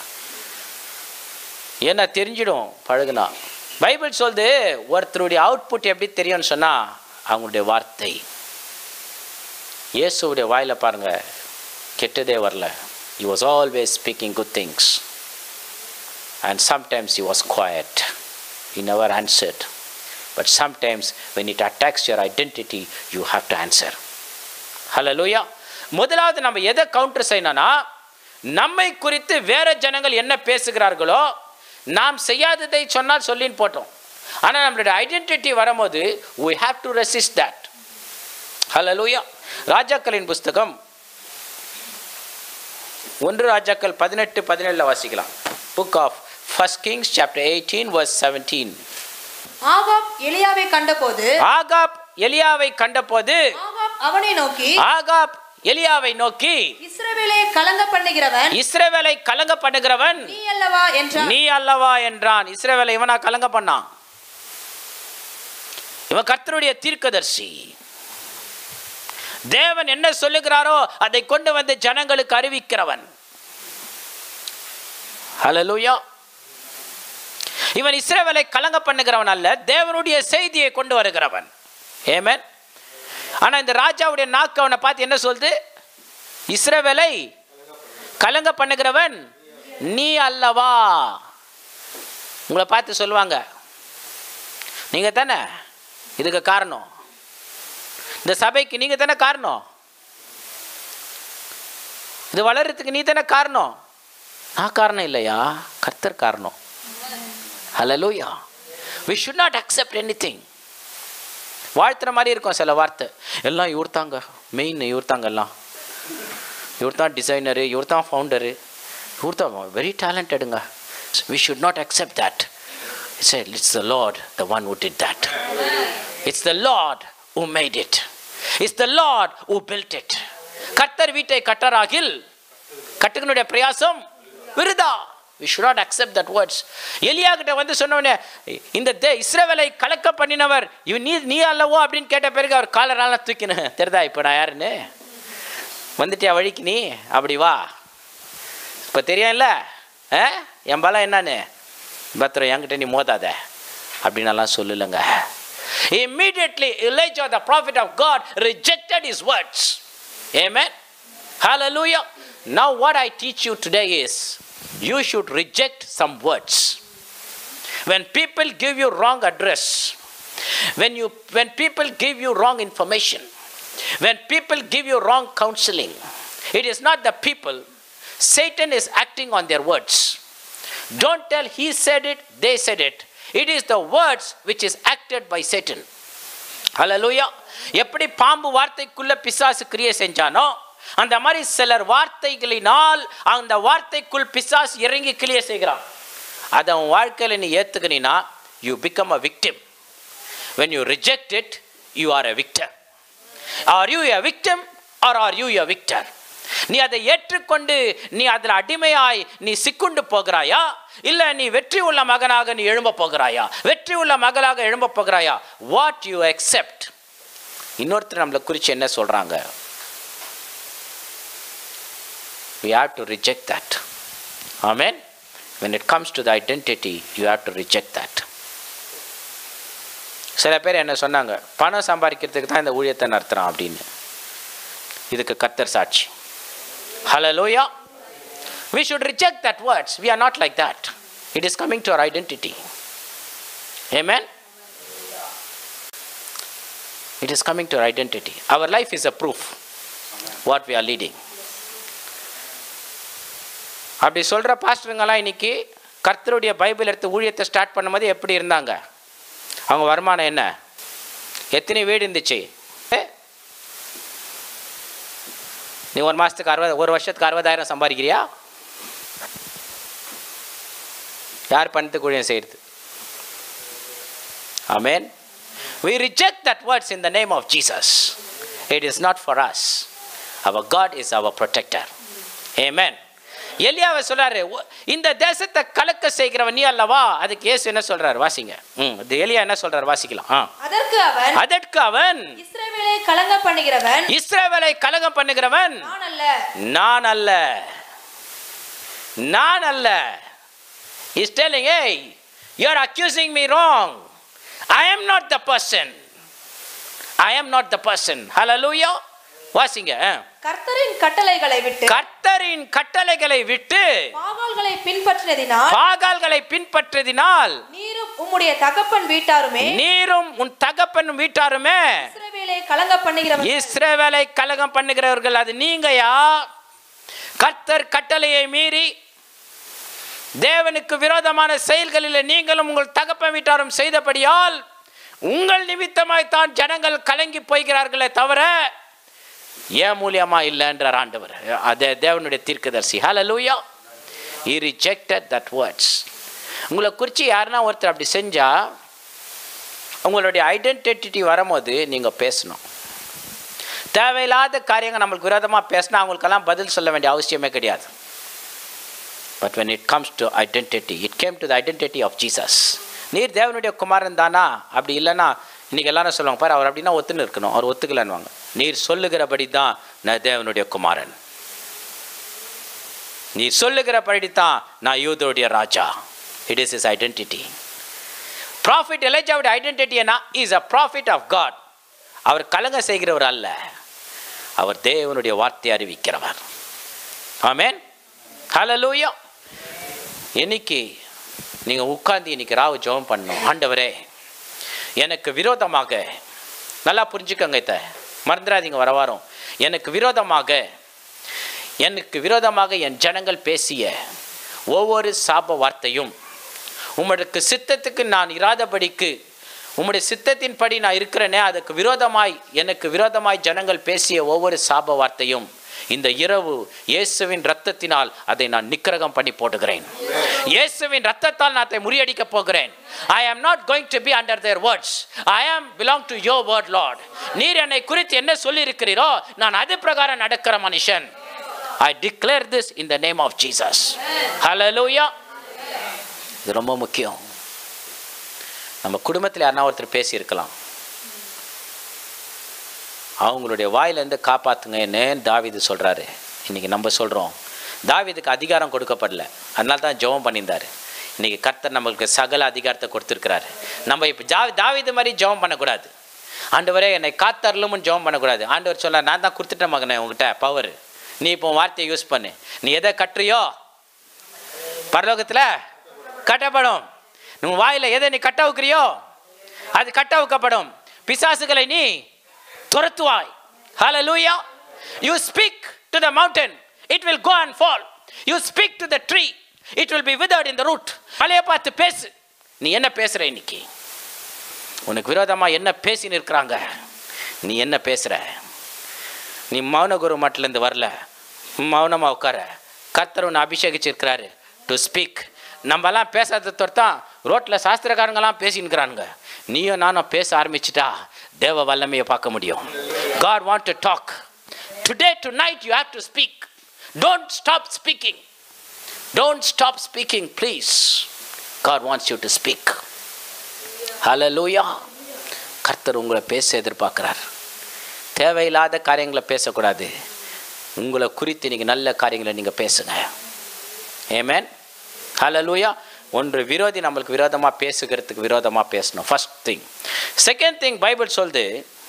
ஏன்னா தெரிஞ்சிடும் பழகுனா பைபிள் சொல்லுது ஒருத்தருடைய அவுட்புட் எப்படி தெரியும்னு சொன்னால் அவங்களுடைய வார்த்தை இயேசுடைய வாயில் பாருங்க கெட்டதே வரல he was always speaking good things and sometimes he was quiet he never answered but sometimes when it attacks your identity you have to answer hallelujah முதலாவது நம்ம எதை கவுண்டர் செய்யணும்னா நம்மை குறித்து வேற ஜனங்கள் என்ன பேசுகிறார்களோ நாம் செய்யாததை சொன்னால் சொல்லின்னு போட்டோம் ஆனால் நம்மளுடைய ஐடென்டிட்டி வரும்போது we have to resist that hallelujah ராஜாக்களின் புஸ்தகம் ஒன்று ராஜாக்கள் பதினெட்டு பதினேழில் வாசிக்கலாம் book of First Kings chapter eighteen verse seventeen ஆகாப் எலியாவை கண்டபோது ஆகாப் எலியாவை கண்டபோது ஆகாப் அவனை நோக்கி ஆகாப் எலியாவை நோக்கி இஸ்ரவேலை கலங்க பண்ணுகிறவன் இஸ்ரவேலை கலங்க பண்ணுகிறவன் நீ அல்லவா என்றான் நீ அல்லவா என்றான் இஸ்ரவேலை இவனா கலங்க பண்ணான் இவன் கர்த்தருடைய தீர்க்கதர்சி தேவன் என்ன சொல்லுகிறாரோ அதை கொண்டு வந்து ஜனங்களுக்கு அறிவிக்கிறவன் ஹalleluya இவன் இஸ்ரவேலை கலங்க பண்ணுகிறவன் அல்ல தேவனுடைய செய்தியை கொண்டு வருகிறவன் ஏமேன் ஆனா இந்த ராஜாவுடைய நாக்கு அவனை பார்த்து என்ன சொல்லுது இஸ்ரவேலை கலங்க பண்ணுகிறவன் நீ அல்லவா உங்களை பார்த்து சொல்லுவாங்க நீங்க தானே இதுக்கு காரணம் இந்த சபைக்கு நீங்க தானே காரணம் இது வளர்றதுக்கு நீ தானே காரணம் நான் காரணம் இல்லையா கர்த்தர் காரணம் ஹலலூயா we should not accept anything வாழ்த்துற மாதிரி இருக்கும் சில வார்த்தை எல்லாம் இவர் தாங்க மெயின் இவர் தாங்க எல்லாம் இவர் தான் டிசைனரு இவர் தான் ஃபவுண்டரு இவர் தான் வெரி டேலண்டடுங்க we should not accept that it's it's the Lord the one who did that it's the Lord who made it it's the Lord who built it கர்த்தர் வீட்டை கட்டராகில் கட்டுக்கனுடைய பிரயாசம் விருதா we should not accept that words எலியா கிட்ட வந்து சொன்னவனே இந்த தே இஸ்ரவேலை கலக்க பண்ணினவர் இவன் நீ நீ அல்லவோ அப்படின்னு கேட்ட பிறகு அவர் காலரால தூக்கினேன் தெரிதா இப்போ நான் யாருன்னு வந்துட்டியா வழிக்கு நீ அப்படி வா இப்போ தெரியும்ல ஆ என் பலம் என்னன்னு பத்திரம் என்கிட்ட நீ மோதாத அப்படின்னலாம் சொல்லலைங்க immediately Elijah the prophet of God rejected his words amen hallelujah now what I teach you today is you should reject some words when people give you wrong address when you when people give you wrong information when people give you wrong counseling it is not the people satan is acting on their words don't tell he said it they said it it is the words which is acted by satan ஹalleluya எப்படி பாம்பு வார்த்தைக்குள்ள பிசாசு கிரியை செஞ்சானோ அந்த மாதிரி சிலர் வார்த்தைகளினால் அந்த வார்த்தைக்குள் பிசாசு இறங்கி கிளிய செய்கிறான் அதை உன் வாழ்க்கையில் நீ ஏற்றுக்கினா you become a victim when you reject it you are a victor are you a victim or are you a victor நீ அதை ஏற்றுக்கொண்டு நீ அதில் அடிமையாய் நீ சிக்குண்டு போகிறாயா இல்லை நீ வெற்றி உள்ள மகனாக நீ எழும்ப போகிறாயா வெற்றி உள்ள மகளாக எழும்ப போகிறாயா வாட் யூ அக்செப்ட் இன்னொருத்தர் நம்மளை குறித்து என்ன சொல்கிறாங்க we have to reject that amen when it comes to the identity you have to reject that சில பேர் என்ன சொன்னாங்க பணம் சம்பாதிக்கிறதுக்கு தான் இந்த ஊழியத்தை நடத்துகிறான் அப்படின்னு இதுக்கு கத்தர் சாட்சி ஹலலோயா we should reject that words we are not like that it is coming to our identity amen it is coming to our identity our life is a proof what we are leading அப்படி சொல்கிற பாஸ்டருங்கெல்லாம் இன்னைக்கு கர்த்தருடைய Bible எடுத்து ஊழியத்தை start பண்ணும்போது எப்படி இருந்தாங்க அவங்க வருமானம் என்ன எத்தனை வீடு இருந்துச்சு ஏ? நீ ஒரு மாதத்துக்கு அறுபது ஒரு வருஷத்துக்கு அறுபதாயிரம் சம்பாதிக்கிறியா யார் பணத்துக்கு ஊழியம் செய்கிறது Amen. We reject that words in the name of Jesus. It is not for us. Our God is our protector. Amen. எலியாவை சொல்றாரு "ஒ- இந்த தேசத்தை கலக்க செய்கிறவன் நீ அல்லவா அதுக்கு இயேசு என்ன சொல்றாரு வாசிங்க ம் இது எலியா என்ன சொல்றாரு வாசிக்கலாம் ஆ அதற்கு அவன் அதற்கு அவன் இஸ்ரவேலை கலங்க பண்ணுகிறவன் இஸ்ரவேலை கலகம் பண்ணுகிறவன் நான் அல்ல நான் அல்ல நான் அல்ல is telling hey you are accusing me wrong i am not the person i am not the person hallelujah வாசிங்க ஆ. கர்த்தரின் கட்டளைகளை விட்டு கர்த்தரின் கட்டளைகளை விட்டு பாகால்களை பின்பற்றினதினால் பாகால்களை பின்பற்றதினால் நீரும் உம்முடைய தகப்பன் வீட்டாருமே நீரும் உன் தகப்பன் வீட்டாருமே இஸ்ரவேலை கலங்க பண்ணுகிறவன் இஸ்ரவேலை கலகம் பண்ணுகிறவர்கள் அது நீங்கயா கர்த்தர் கட்டளையை மீறி தேவனுக்கு விரோதமான செயல்களில் நீங்களும் உங்கள் தகப்பன் வீட்டாரும் செய்தபடியால் உங்கள் நிமித்தமாய் தான் ஜனங்கள் கலங்கி போய்கிறார்களே தவிர ஏன் மூலியமா இல்லைன்றார் ஆண்டவர் அதே தேவனுடைய தீர்க்கதரிசி ஹalleluya he rejected that words உங்களை குறித்து யாருன்னா ஒருத்தர் அப்படி செஞ்சா உங்களுடைய ஐடென்டிட்டி வரும்போது நீங்கள் பேசணும் தேவையில்லாத காரியங்கள் நம்மளுக்கு விரோதமாக பேசினா அவங்களுக்கெல்லாம் பதில் சொல்ல வேண்டிய அவசியமே கிடையாது but when it comes to identity it came to the identity of jesus நீர் தேவனுடைய குமாரன் தானா அப்படி இல்லைன்னா இன்னைக்கு எல்லாரும் சொல்லுவாங்க பாரு அவர் அப்படின்னா ஒத்துன்னு இருக்கணும் அவர் ஒத்துக்கலன்னுவாங்க நீர் சொல்லுகிறபடி தான் நான் தேவனுடைய குமாரன் நீர் சொல்லுகிறபடி தான் நான் யூதருடைய ராஜா it is is identity prophet எலைஜாவுடைய ஐடென்டிட்டி என்ன is a prophet of God அவர் கலங்க செய்கிறவர் அல்ல அவர் தேவனுடைய வார்த்தை அறிவிக்கிறவர் ஆமென் ஹalleluya இன்னைக்கு நீங்கள் உட்கார்ந்து இன்னைக்கு ராவு ஜெபம் பண்ணணும் ஆண்டவரே எனக்கு விரோதமாக நல்லா புரிஞ்சுக்கங்க இத மறந்துடாதீங்க வர வாரம் எனக்கு விரோதமாக எனக்கு விரோதமாக என் ஜனங்கள் பேசிய ஒவ்வொரு சாப வார்த்தையும் உம்முடைய சித்தத்துக்கு நான் இராதபடிக்கு உம்முடைய சித்தத்தின்படி நான் இருக்கிறேனே அதுக்கு விரோதமாய் எனக்கு விரோதமாய் ஜனங்கள் பேசிய ஒவ்வொரு சாப வார்த்தையும் இந்த இரவு இயேசுவின் ரத்தத்தினால் அதை நான் நிக்கிரகம் பண்ணி போடுகிறேன் இயேசுவின் ரத்தத்தால் நான் அதை முறியடிக்க போகிறேன் I am not going to be under their words I am belong to your word Lord நீர் என்னை குறித்து என்ன சொல்லி இருக்கிறீரோ நான் அது பிரகாரம் நடக்கிற மனுஷன் I declare this in the name of Jesus ஹalleluya இது ரொம்ப முக்கியம் நம்ம குடும்பத்தில் யாருனா ஒருத்தர் பேசியிருக்கலாம் அவங்களுடைய வாயிலேருந்து காப்பாற்றுங்க என்னன்னு தாவீது சொல்கிறாரு இன்றைக்கி நம்ம சொல்கிறோம் தாவீதுக்கு அதிகாரம் கொடுக்கப்படல அதனால தான் ஜெபம் பண்ணியிருந்தார் இன்றைக்கி கர்த்தர் நம்மளுக்கு சகல அதிகாரத்தை கொடுத்துருக்கிறாரு நம்ம இப்போ ஜா தாவீது மாதிரி ஜெபம் பண்ணக்கூடாது ஆண்டவரே என்னை காத்தரலும்னு ஜெபம் பண்ணக்கூடாது ஆண்டவர் சொல்ல நான் தான் கொடுத்துட்டேன் மகனே உங்ககிட்ட பவர் நீ இப்போ உன் வார்த்தையை யூஸ் பண்ணு நீ எதை கட்டுறியோ பரலோகத்தில் கட்டப்படும் உன் வாயில் எதை நீ கட்ட வைக்கிறியோ அது கட்ட வைக்கப்படும் பிசாசுகளை நீ துரத்துவாய் ஹalleluya you speak to the mountain it will go and fall you speak to the tree it will be withered in the root மலையை பார்த்து பேசு நீ என்ன பேசுற இன்னைக்கு உனக்கு விரோதமா என்ன பேசின்னு இருக்கிறாங்க நீ என்ன பேசுற நீ மௌனகுரு மட்டிலேருந்து வரல மௌனமா உட்கார கர்த்தர் உன்னை அபிஷேகிச்சிருக்கிறாரு டு ஸ்பீக் நம்மலாம் பேசாத தொடுத்தான் ரோட்டில் சாஸ்திரக்காரங்கெல்லாம் பேசின்னுக்கிறானுங்க நீயும் நானும் பேச ஆரம்பிச்சிட்டா தேவ வல்லமையை பார்க்க முடியும் God want to talk today tonight you have to speak don't stop speaking don't stop speaking please God wants you to speak ஹalleluya கர்த்தர் உங்களை பேச எதிர்பார்க்குறார் தேவையில்லாத காரியங்களை பேசக்கூடாது உங்களை குறித்து நீங்கள் நல்ல காரியங்களை நீங்கள் பேசுங்க ஏமேன் ஹalleluya ஒன்று விரோதி நம்மளுக்கு விரோதமாக பேசுகிறதுக்கு விரோதமாக பேசணும் first thing second thing Bible சொல்லுது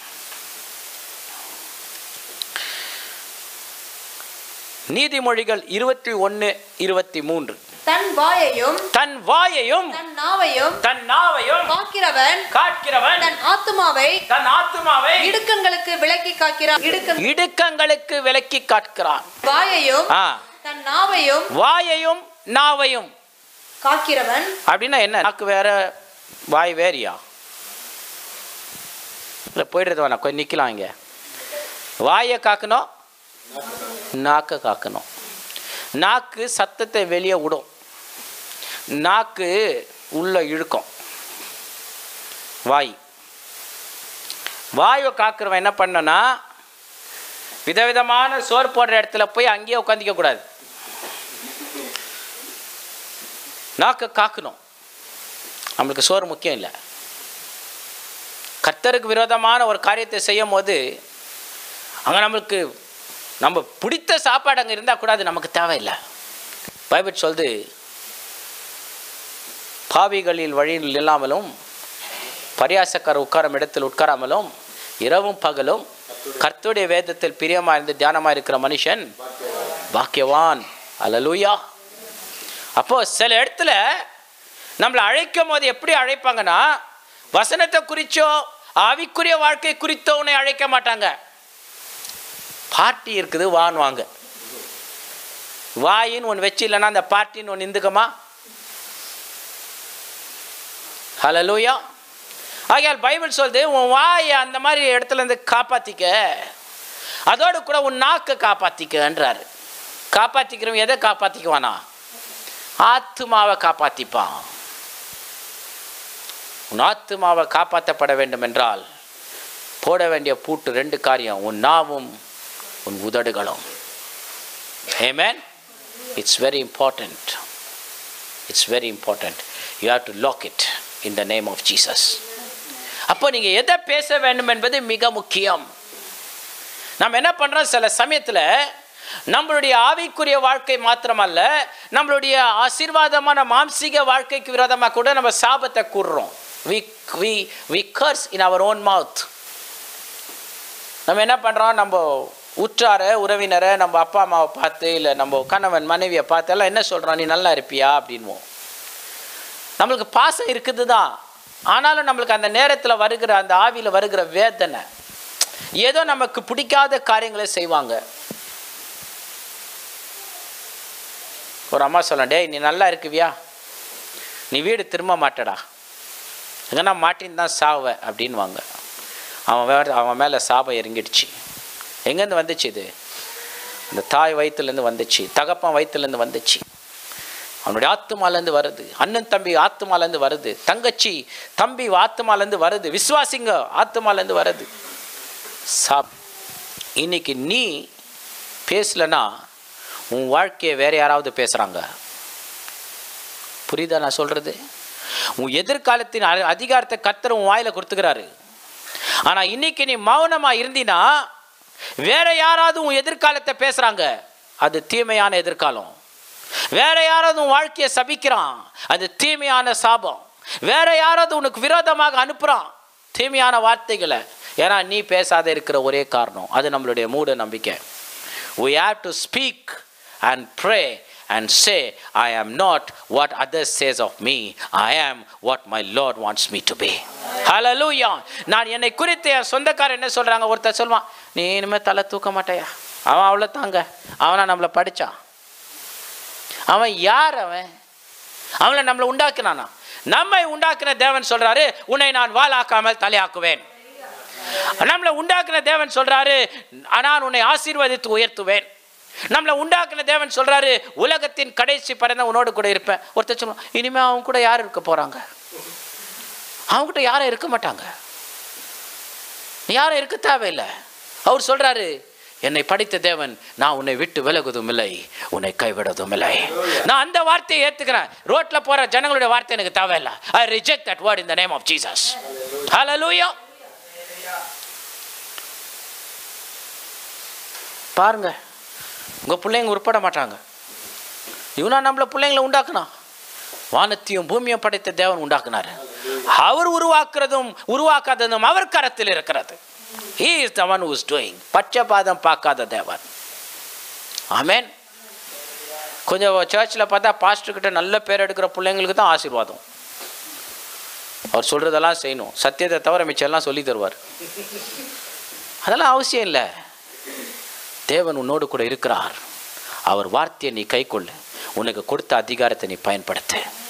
நீதிமொழிகள் இருபத்தி ஒன்று இருபத்தி மூன்று தன் வாயையும் தன் வாயையும் தன் நாவையும் தன் நாவையும் காக்கிறவன் காக்கிறவன் தன் ஆத்துமாவை தன் ஆத்துமாவை இடுக்கங்களுக்கு விலக்கி காக்கிறான் இடுக்க இடுக்கங்களுக்கு விலக்கி காட்கிறான் வாயையும் ஆ தன் நாவையும் வாயையும் நாவையும் காக்கிறவன் அப்படின்னா என்ன நாக்கு வேற வாய் வேறியா இல்லை போயிடுறது வேணாம் கொஞ்சம் நிற்கலாம் இங்கே வாயை காக்கணும் நாக்கை காக்கணும் நாக்கு சத்தத்தை வெளியே விடும் நாக்கு உள்ள இழுக்கும் வாய் வாயை காக்கிறவன் என்ன பண்ணனா விதவிதமான சோறு போடுற இடத்துல போய் அங்கேயே உட்காந்திக்க கூடாது நாக்கை காக்கணும் நம்மளுக்கு சோறு முக்கியம் இல்லை கர்த்தருக்கு விரோதமான ஒரு காரியத்தை செய்யும் போது அங்கே நம்மளுக்கு நம்ம பிடித்த சாப்பாடு அங்கே இருந்தால் கூட அது நமக்கு தேவையில்லை பைபிள் சொல்லுது பாவிகளில் வழியில் இல்லாமலும் பரியாசக்கார உட்காரும் இடத்தில் உட்காராமலும் இரவும் பகலும் கர்த்தருடைய வேதத்தில் பிரியமாக இருந்து தியானமாக இருக்கிற மனுஷன் பாக்கியவான் அல்லலூயா அப்போ சில இடத்துல நம்மளை அழைக்கும் போது எப்படி அழைப்பாங்கன்னா வசனத்தை குறிச்சோ ஆவிக்குரிய வாழ்க்கை குறித்தோ உன்னை அழைக்க மாட்டாங்க பார்ட்டி இருக்குது வான் வாங்க வாயின்னு ஒன்று வச்சு இல்லைன்னா அந்த பார்ட்டின்னு ஒன்று இந்துக்கமா ஹலலூயா ஆகையால் பைபிள் சொல்லுது உன் வாயை அந்த மாதிரி இடத்துல இருந்து காப்பாற்றிக்க அதோடு கூட உன் நாக்கை காப்பாற்றிக்கன்றாரு காப்பாற்றிக்கிறவன் எதை காப்பாற்றிக்குவானா ஆத்துமாவை காப்பாற்றிப்பான் உன் ஆத்துமாவை காப்பாற்றப்பட வேண்டும் என்றால் போட வேண்டிய பூட்டு ரெண்டு காரியம் உன் நாவும் உன் உதடுகளும் Amen? It's very important. It's very important. You have to lock it in the name of Jesus. அப்போ நீங்கள் எதை பேச வேண்டும் என்பது மிக முக்கியம் நம்ம என்ன பண்ணுறோம் சில சமயத்தில் நம்மளுடைய ஆவிக்குரிய வாழ்க்கை மாத்திரமல்ல நம்மளுடைய ஆசீர்வாதமான மாம்சீக வாழ்க்கைக்கு விரோதமாக கூட நம்ம சாபத்தை கூறுறோம் we we we curse in our own mouth நம்ம என்ன பண்ணுறோம் நம்ம உற்றார உறவினரை நம்ம அப்பா அம்மாவை பார்த்து இல்லை நம்ம கணவன் மனைவியை பார்த்து எல்லாம் என்ன சொல்கிறோம் நீ நல்லா இருப்பியா அப்படின்வோம் நம்மளுக்கு பாசம் இருக்குது தான் ஆனாலும் நம்மளுக்கு அந்த நேரத்தில் வருகிற அந்த ஆவியில் வருகிற வேதனை ஏதோ நமக்கு பிடிக்காத காரியங்களை செய்வாங்க ஒரு அம்மா சொல்ல டேய் நீ நல்லா இருக்குவியா நீ வீடு திரும்ப மாட்டடா எங்கன்னா மாட்டின்னு தான் சாவ அப்படின்வாங்க அவன் வேற அவன் மேலே சாபம் இறங்கிடுச்சு எங்கேருந்து வந்துச்சு இது அந்த தாய் வயிற்றுலேருந்து வந்துச்சு தகப்பன் வயிற்றுலேருந்து வந்துச்சு அவனுடைய ஆத்துமாலேருந்து வருது அண்ணன் தம்பி ஆத்துமாலேருந்து வருது தங்கச்சி தம்பி ஆத்துமாலேருந்து வருது விசுவாசிங்க ஆத்துமாலேருந்து வருது சாப் இன்னைக்கு நீ பேசலனா உன் வாழ்க்கையை வேற யாராவது பேசுகிறாங்க புரியுதா நான் சொல்கிறது உன் எதிர்காலத்தின் அ- அதிகாரத்தை கர்த்தர் உன் வாயில் கொடுத்துக்கிறாரு ஆனால் இன்னைக்கு நீ மௌனமாக இருந்தினா வேற யாராவது உன் எதிர்காலத்தை பேசுகிறாங்க அது தீமையான எதிர்காலம் வேற யாராவது உன் வாழ்க்கையை சபிக்கிறான் அது தீமையான சாபம் வேற யாராவது உனக்கு விரோதமாக அனுப்புகிறான் தீமையான வார்த்தைகளை ஏன்னா நீ பேசாத இருக்கிற ஒரே காரணம் அது நம்மளுடைய மூட நம்பிக்கை we have to speak and pray and say i am not what others says of me i am what my lord wants me to be hallelujah நான் என்னை குறித்து என் சொந்தக்காரர் என்ன சொல்றாங்க ஒருத்தர் சொல்லுவான் நீ இனிமே தலை தூக்க மாட்டாயா அவன் அவ்வளோ தாங்க அவனா நம்மளை படிச்சான் அவன் யார் அவன் அவனை நம்மளை உண்டாக்குனானா நம்மை உண்டாக்குன தேவன் சொல்றாரு உன்னை நான் வாளாக்காமல் தலையாக்குவேன் நம்மளை உண்டாக்குன தேவன் சொல்றாரு நான் உன்னை ஆசீர்வதித்து உயர்த்துவேன் நம்மளை உண்டாக்குன தேவன் சொல்றாரு உலகத்தின் கடைசி பறந்த உன்னோடு கூட இருப்பேன் ஒருத்தர் சொல்லுவான் இனிமே அவங்க கூட யார் இருக்க போறாங்க அவங்ககிட்ட யாரும் இருக்க மாட்டாங்க யாரும் இருக்க தேவையில்லை அவர் சொல்றாரு என்னை படித்த தேவன் நான் உன்னை விட்டு விலகுவதும் இல்லை உன்னை கைவிடுவதும் இல்லை நான் அந்த வார்த்தையை ஏத்துக்கிறேன் ரோட்ல போற ஜனங்களுடைய வார்த்தை எனக்கு தேவையில்லை I reject that word in the name of Jesus ஹalleluya பாருங்க உங்க பிள்ளைங்க உருப்பட மாட்டாங்க இவனா நம்மள பிள்ளைங்களை உண்டாக்குனா வானத்தையும் பூமியும் படைத்த தேவன் உண்டாக்குனாரு அவர் உருவாக்குறதும் உருவாக்காததும் அவர் கரத்தில் இருக்கிறது he is the one who is doing பச்சபாதம் பார்க்காத தேவன் ஆமென் கொஞ்சம் சர்ச்சில் பார்த்தா பாஸ்டர் கிட்ட நல்ல பேர் எடுக்கிற பிள்ளைங்களுக்கு தான் ஆசீர்வாதம் அவர் சொல்கிறதெல்லாம் செய்யணும் சத்தியத்தை தவிர மிச்சம் சொல்லி தருவார் அதெல்லாம் அவசியம் இல்லை தேவன் உன்னோடு கூட இருக்கிறார் அவர் வார்த்தையை நீ கைக்கொள்ளு உனக்கு கொடுத்த அதிகாரத்தை நீ பயன்படுத்து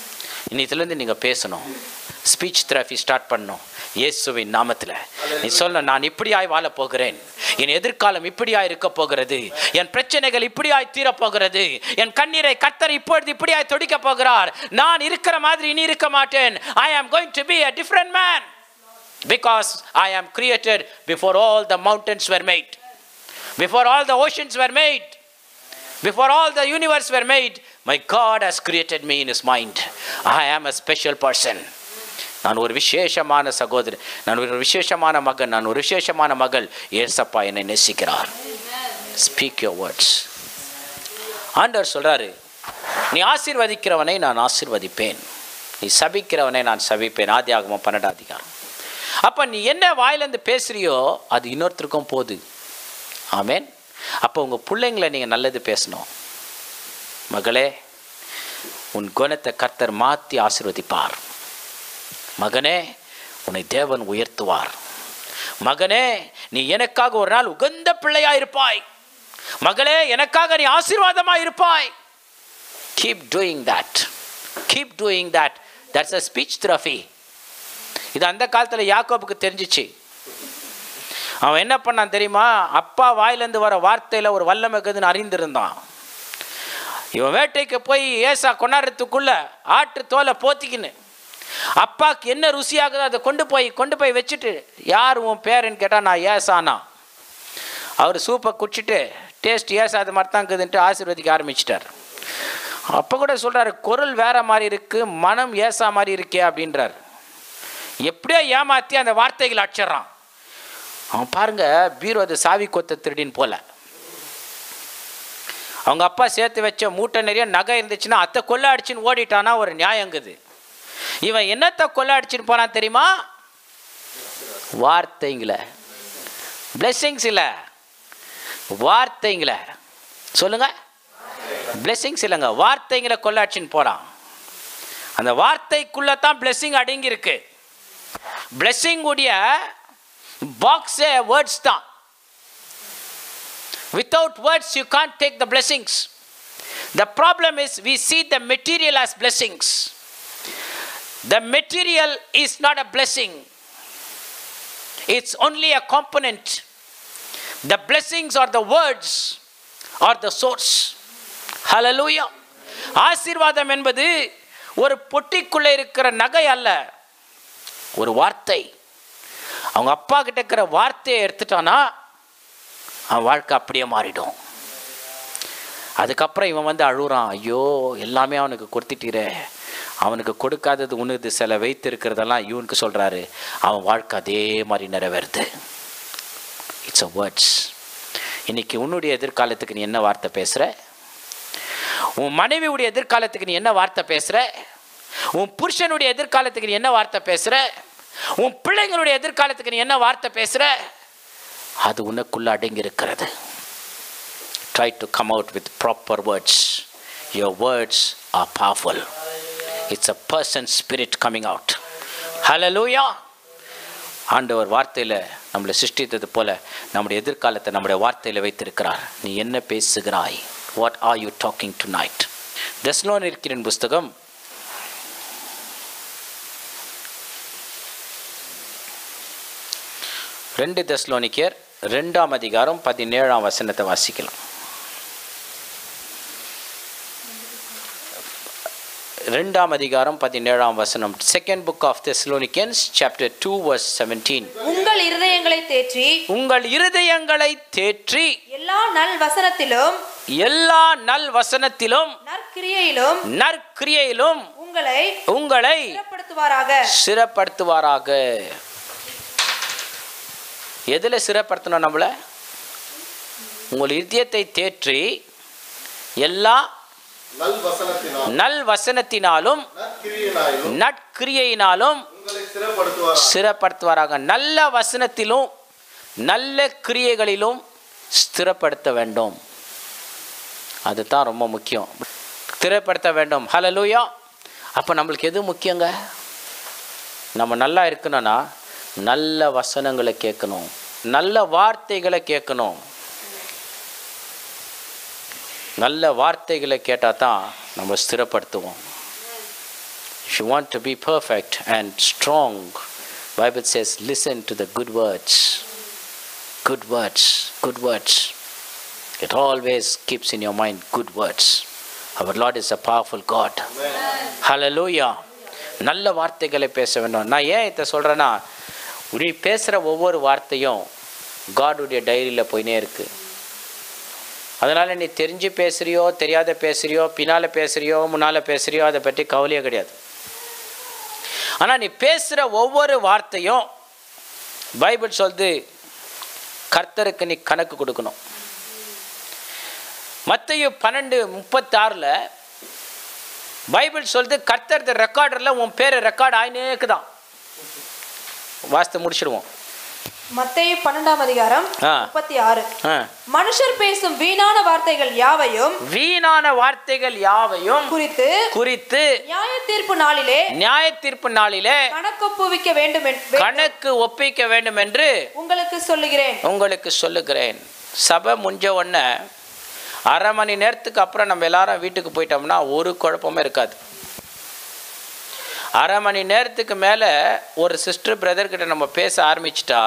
இன்னிலேருந்து நீங்கள் பேசணும் ஸ்பீச் தெரபி ஸ்டார்ட் பண்ணணும் இயேசுவின் நாமத்தில் நீ சொல்ல நான் இப்படியாய் வாழப் போகிறேன் என் எதிர்காலம் இப்படியாய் இருக்க போகிறது என் பிரச்சனைகள் இப்படியாய் தீரப் போகிறது என் கண்ணீரை கத்தர் இப்பொழுது இப்படியாய் தொடிக்க போகிறார் நான் இருக்கிற மாதிரி இனி இருக்க மாட்டேன் I am going to be a different man because I am created before all the mountains were made, before all the oceans were made, before all the universe were made. My God has created me in His mind. I am a special person. நான் ஒரு விசேஷமான சகோதரி நான் ஒரு விசேஷமான மகன் நான் ஒரு விசேஷமான மகள் ஏசப்பா என்னை நேசிக்கிறார் ஸ்பீக் யோர் வேர்ட்ஸ் ஆண்டவர் சொல்றாரு நீ ஆசீர்வதிக்கிறவனை நான் ஆசீர்வதிப்பேன் நீ சபிக்கிறவனை நான் சபிப்பேன் ஆதி ஆகமம் பன்னெண்டாம் அதிகாரம் அப்போ நீ என்ன வாயிலேருந்து பேசுறியோ அது இன்னொருத்தருக்கும் போகுது ஆமேன் அப்போ உங்கள் பிள்ளைங்களை நீங்கள் நல்லது பேசணும் மகளே உன் குணத்தை கர்த்தர் மாற்றி ஆசீர்வதிப்பார் மகனே உன்னை தேவன் உயர்த்துவார் மகனே நீ எனக்காக ஒரு நாள் உகந்த பிள்ளையா இருப்பாய் மகளே எனக்காக நீ ஆசீர்வாதமா இருப்பாய் keep doing that keep doing that that's a speech trophy இது அந்த காலத்தில் யாக்கோபுக்கு தெரிஞ்சிச்சு அவன் என்ன பண்ணான் தெரியுமா அப்பா வாயிலேருந்து வர வார்த்தையில் ஒரு வல்லமை இருக்குதுன்னு அறிந்திருந்தான் இவன் வேட்டைக்கு போய் ஏசா கொண்டாடுறதுக்குள்ள ஆட்டு தோலை போத்திக்கின்னு அப்பாவுக்கு என்ன ருசியாகுதோ அதை கொண்டு போய் கொண்டு போய் வச்சுட்டு யார் உன் பேருன்னு கேட்டால் நான் ஏசானா அவர் சூப்பை குடிச்சிட்டு டேஸ்ட் ஏசாத மாதிரி தான் இருக்குதுன்ட்டு ஆசீர்வதிக்க ஆரம்பிச்சிட்டார் அப்போ கூட சொல்கிறாரு குரல் வேற மாதிரி இருக்குது மனம் ஏசா மாதிரி இருக்கே அப்படின்றார் எப்படியோ ஏமாற்றி அந்த வார்த்தைகள் அடிச்சிட்றான் அவன் பாருங்க பீரோ அது சாவி கொத்த திருடின்னு போல அவங்க அப்பா சேர்த்து வச்ச மூட்டை நிறைய நகை இருந்துச்சுன்னா அத்தை கொள்ள அடிச்சுன்னு ஓடிட்டானா ஒரு நியாயங்குது இவன் என்னத்தை கொள்ள அடிச்சுன்னு போனான் தெரியுமா வார்த்தைங்கள பிளெஸ்ஸிங்ஸ் இல்லை வார்த்தைங்கள சொல்லுங்க பிளெஸ்ஸிங்ஸ் இல்லைங்க வார்த்தைங்களை கொள்ள அடிச்சுன்னு போகிறான் அந்த வார்த்தைக்குள்ளே தான் பிளெஸ்ஸிங் அடங்கி இருக்கு பிளெஸ்ஸிங் உடைய பாக்ஸே வேர்ட்ஸ் தான் without words you can't take the blessings the problem is we see the material as blessings the material is not a blessing it's only a component the blessings are the words are the source ஹலலூயா ஆசீர்வாதம் என்பது ஒரு பொட்டிக்குள்ளே இருக்கிற நகை அல்ல ஒரு வார்த்தை அவங்க அப்பா கிட்ட இருக்கிற வார்த்தையை எடுத்துட்டானா அவன் வாழ்க்கை அப்படியே மாறிடும் அதுக்கப்புறம் இவன் வந்து அழுகுறான் ஐயோ எல்லாமே அவனுக்கு கொடுத்துட்டீரே அவனுக்கு கொடுக்காதது உனது சில வைத்து இருக்கிறதெல்லாம் இவனுக்கு சொல்கிறாரு அவன் வாழ்க்கை அதே மாதிரி நிறைவேறுது இட்ஸ் அ வேர்ட்ஸ் இன்னைக்கு உன்னுடைய எதிர்காலத்துக்கு நீ என்ன வார்த்தை பேசுகிற உன் மனைவியுடைய எதிர்காலத்துக்கு நீ என்ன வார்த்தை பேசுகிற உன் புருஷனுடைய எதிர்காலத்துக்கு நீ என்ன வார்த்தை பேசுகிற உன் பிள்ளைங்களுடைய எதிர்காலத்துக்கு நீ என்ன வார்த்தை பேசுகிற அது உனக்குள்ள அடங்கி இருக்கிறது try to come out with proper words your words are powerful it's a person spirit coming out ஹலலூயா ஆண்டவர் வார்த்தையில் நம்மளை சிருஷ்டித்தது போல நம்முடைய எதிர்காலத்தை நம்முடைய வார்த்தையில் வைத்திருக்கிறார் நீ என்ன பேசுகிறாய் what are you talking tonight தெஸ்லோன் இருக்கிறின் புஸ்தகம் ரெண்டு தெஸ்லோனிக்கர் ரெண்டாம் அதிகாரம் பதினேழாம் வசனத்தை வாசிக்கலாம் ரெண்டாம் அதிகாரம் பதினேழாம் வசனம் second book of Thessalonians chapter two verse seventeen உங்கள் இருதயங்களை தேற்றி உங்கள் இருதயங்களை தேற்றி எல்லா நல் வசனத்திலும் எல்லா நல் வசனத்திலும் நற்கிரியையிலும் நற்கிரியையிலும் உங்களை உங்களை ஸ்திரப்படுத்துவாராக சிறப்படுத்துவாராக எதில் சிறப்படுத்தணும் நம்மள உங்கள் இதயத்தை தேற்றி எல்லா நல் வசனத்தினால் நல் வசனத்தினாலும் நற்கிரியனாயிலும் நற்கிரியையினாலும் உங்களை ஸ்திரப்படுத்துவார் ஸ்திரப்படுத்துவாராக நல்ல வசனத்திலும் நல்ல கிரியைகளிலும் ஸ்திரப்படுத்த வேண்டும் அதுதான் ரொம்ப முக்கியம் ஸ்திரப்படுத்த வேண்டும் ஹலலூயா அப்போ நம்மளுக்கு எது முக்கியங்க நம்ம நல்லா இருக்கணும்னா நல்ல வசனங்களை கேட்கணும் நல்ல வார்த்தைகளை கேட்கணும் நல்ல வார்த்தைகளை கேட்டால் தான் நம்ம ஸ்திரப்படுத்துவோம் If you want to be perfect and strong, Bible says, listen to the good words. Good words, good words. It always keeps in your mind good words. Our Lord is a powerful God. Hallelujah. நல்ல வார்த்தைகளை பேச வேண்டும் நான் ஏன் இதை சொல்கிறேன்னா நீ பேசுகிற ஒவ்வொரு வார்த்தையும் காடுடைய டைரியில் போயினே இருக்கு அதனால் நீ தெரிஞ்சு பேசுகிறியோ தெரியாத பேசுகிறியோ பின்னால் பேசுகிறியோ முன்னால் பேசுகிறியோ அதை பற்றி கவலையே கிடையாது ஆனால் நீ பேசுகிற ஒவ்வொரு வார்த்தையும் பைபிள் சொல்லுது கர்த்தருக்கு நீ கணக்கு கொடுக்கணும் மத்தையு பன்னெண்டு முப்பத்தாறில் பைபிள் சொல்லுது கர்த்தர் ரெக்கார்டரில் உன் பேர் ரெக்கார்ட் ஆயினே இருக்குதான் வாஸ்து முடிச்சிடுவோம் மத்தேயு பன்னெண்டாம் அதிகாரம் ஆ. முப்பத்தி ஆறு ஆ. மனுஷர் பேசும் வீணான வார்த்தைகள் யாவையும் வீணான வார்த்தைகள் யாவையும் குறித்து குறித்து நியாய தீர்ப்பு நாளிலே நியாய தீர்ப்பு நாளிலே கணக்கொப்புவிக்க வேண்டும் என்று கணக்கு ஒப்பிக்க வேண்டும் என்று உங்களுக்கு சொல்லுகிறேன் உங்களுக்கு சொல்லுகிறேன் சபை முடிஞ்ச உடனே அரை மணி நேரத்துக்கு அப்புறம் நம்ம எல்லாரும் வீட்டுக்கு போயிட்டோம்னா ஒரு குழப்பமும் இருக்காது அரை மணி நேரத்துக்கு மேலே ஒரு சிஸ்டர் பிரதர்கிட்ட நம்ம பேச ஆரம்பிச்சிட்டா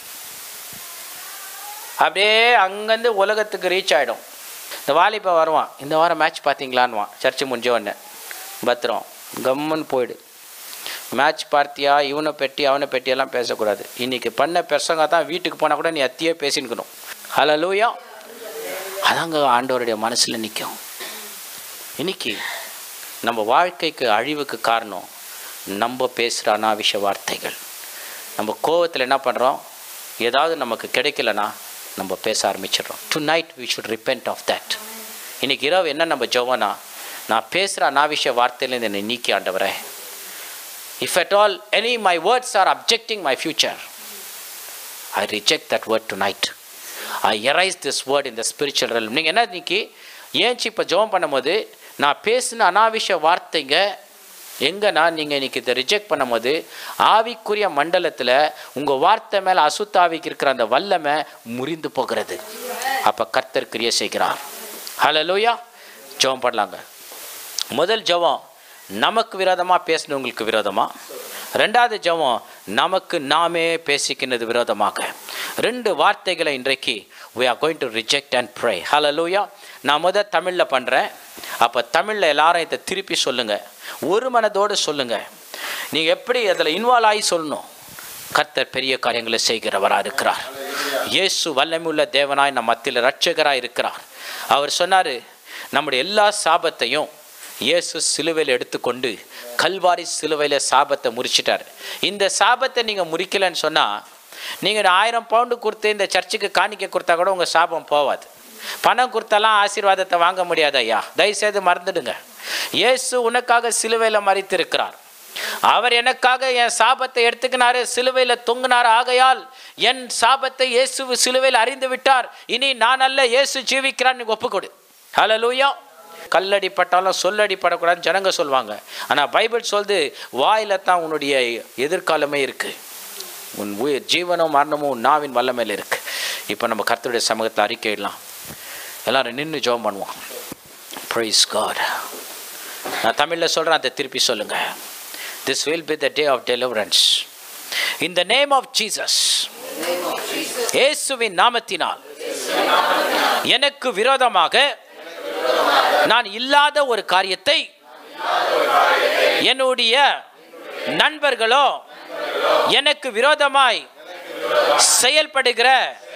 அப்படியே அங்கேருந்து உலகத்துக்கு ரீச் ஆகிடும் இந்த வாலிபா வருவான் இந்த வாரம் மேட்ச் பார்த்தீங்களான்னுவான் சர்ச்சு முடிஞ்ச உடனே பத்திரம் கம்முன்னு போயிடு மேட்ச் பார்த்தியா இவனை பெட்டி அவனை பெட்டியெல்லாம் பேசக்கூடாது இன்னைக்கு பண்ண பெருசங்க தான் வீட்டுக்கு போனால் கூட நீ அத்தியே பேசின்னுக்கணும் ஹலோ லூயா அதாங்க ஆண்டவருடைய மனசில் நிற்கும் இன்னைக்கு நம்ம வாழ்க்கைக்கு அழிவுக்கு காரணம் நம்ம பேசுகிற அனாவசிய வார்த்தைகள் நம்ம கோவத்தில் என்ன பண்ணுறோம் ஏதாவது நமக்கு கிடைக்கலனா நம்ம பேச ஆரம்பிச்சிடுறோம் tonight we should repent of that இன்னைக்கு இரவு என்ன நம்ம ஜோவனா நான் பேசுகிற அனாவசிய வார்த்தையிலேருந்து என்னை நீக்கி ஆண்டவரே if at all any my words are objecting my future I reject that word tonight I arise this word in the spiritual realm நீங்கள் என்ன இன்னைக்கு ஏன்ச்சு இப்போ ஜெபம் பண்ணும்போது நான் பேசின அனாவசிய வார்த்தைங்க எங்கன்னா நீங்கள் இன்னைக்கு இதை ரிஜெக்ட் பண்ணும்போது ஆவிக்குரிய மண்டலத்தில் உங்கள் வார்த்தை மேலே அசுத்தாவிக்கு இருக்கிற அந்த வல்லமை முறிந்து போகிறது அப்போ கர்த்தர் கிரியை செய்கிறார் ஹலலூயா ஜெபம் பண்ணலாங்க முதல் ஜெபம் நமக்கு விரோதமாக பேசினவங்களுக்கு விரோதமாக ரெண்டாவது ஜெபம் நமக்கு நாமே பேசிக்கினது விரோதமாக ரெண்டு வார்த்தைகளை இன்றைக்கு we are going to reject and pray hallelujah நான் முதல் தமிழில் பண்ணுறேன் அப்போ தமிழில் எல்லாரும் இதை திருப்பி சொல்லுங்கள் ஒரு மனதோடு சொல்லுங்கள் நீங்கள் எப்படி அதில் இன்வால்வ் ஆகி சொல்லணும் கர்த்தர் பெரிய காரியங்களை செய்கிறவராக இருக்கிறார் இயேசு வல்லமையுள்ள தேவனாய் நம் மத்தியில் ரட்சகராக இருக்கிறார் அவர் சொன்னார் நம்முடைய எல்லா சாபத்தையும் இயேசு சிலுவையில் எடுத்துக்கொண்டு கல்வாரி சிலுவையில் சாபத்தை முறிச்சிட்டார் இந்த சாபத்தை நீங்கள் முறிக்கலைன்னு சொன்னால் நீங்கள் ஆயிரம் பவுண்டு கொடுத்து இந்த சர்ச்சுக்கு காணிக்க கொடுத்தா கூட உங்கள் சாபம் போகாது பணம் கொடுத்தாலாம் ஆசீர்வாதத்தை வாங்க முடியாது ஐயா தயவுசெய்து மறந்துடுங்க இயேசு உனக்காக சிலுவையில் மறித்திருக்கிறார் அவர் எனக்காக என் சாபத்தை எடுத்துக்கினாரு சிலுவையில் தொங்கினார் ஆகையால் என் சாபத்தை இயேசு சிலுவையில் அறிந்து விட்டார் இனி நான் அல்ல இயேசு ஜீவிக்கிறான் நீ ஒப்புக்கொடு ஹalleluya கல்லடி பட்டாலும் சொல்லடி படக்கூடாதுன்னு ஜனங்க சொல்லுவாங்க ஆனால் பைபிள் சொல்லுது வாயில தான் உன்னுடைய எதிர்காலமே இருக்கு உன் உயிர் ஜீவனும் மரணமும் உன் நாவின் வல்லமையில் இருக்கு இப்போ நம்ம கர்த்தருடைய சமூகத்தில் அறிக்கையிடலாம் எல்லாரும் நின்று ஜெபம் பண்ணுவோம் ப்ரைஸ் காட் நான் தமிழில் சொல்கிறேன் அதை திருப்பி சொல்லுங்க this will be the day of deliverance in the name of Jesus இயேசுவின் நாமத்தினால் எனக்கு விரோதமாக நான் இல்லாத ஒரு காரியத்தை என்னுடைய நண்பர்களோ எனக்கு விரோதமாய் செயல்படுகிற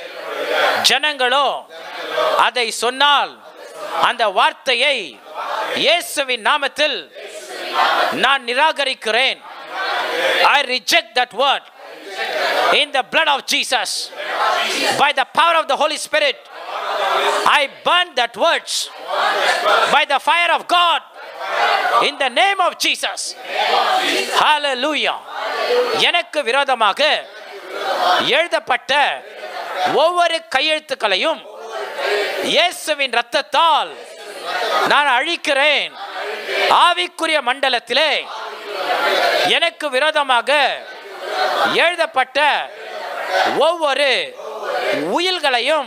ஜனங்களோ அதை சொன்னால் அந்த வார்த்தையை இயேசுவின் நாமத்தில் நான் நிராகரிக்கிறேன் I reject that word in the blood of Jesus by the power of the Holy Spirit I burn that words by the fire of God in the name of Jesus hallelujah எனக்கு விரோதமாக எழுதப்பட்ட ஒவ்வொரு கையெழுத்துக்களையும் இயேசுவின் இரத்தத்தால் நான் அழிக்கிறேன் ஆவிக்குரிய மண்டலத்திலே எனக்கு விரோதமாக எழுதப்பட்ட ஒவ்வொரு உயில்களையும்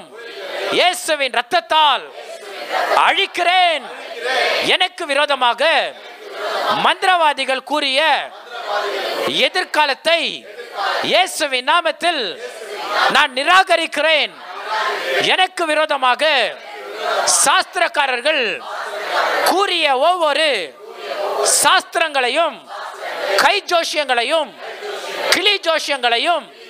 இயேசுவின் இரத்தத்தால் அழிக்கிறேன் எனக்கு விரோதமாக மந்திரவாதிகள் கூறிய எதிர்காலத்தை இயேசுவின் நாமத்தில் நான் நிராகரிக்கிறேன் எனக்கு விரோதமாக சாஸ்திரக்காரர்கள் கூறிய ஒவ்வொரு சாஸ்திரங்களையும் கை ஜோஷியங்களையும் கிளி ஜோஷியங்களையும்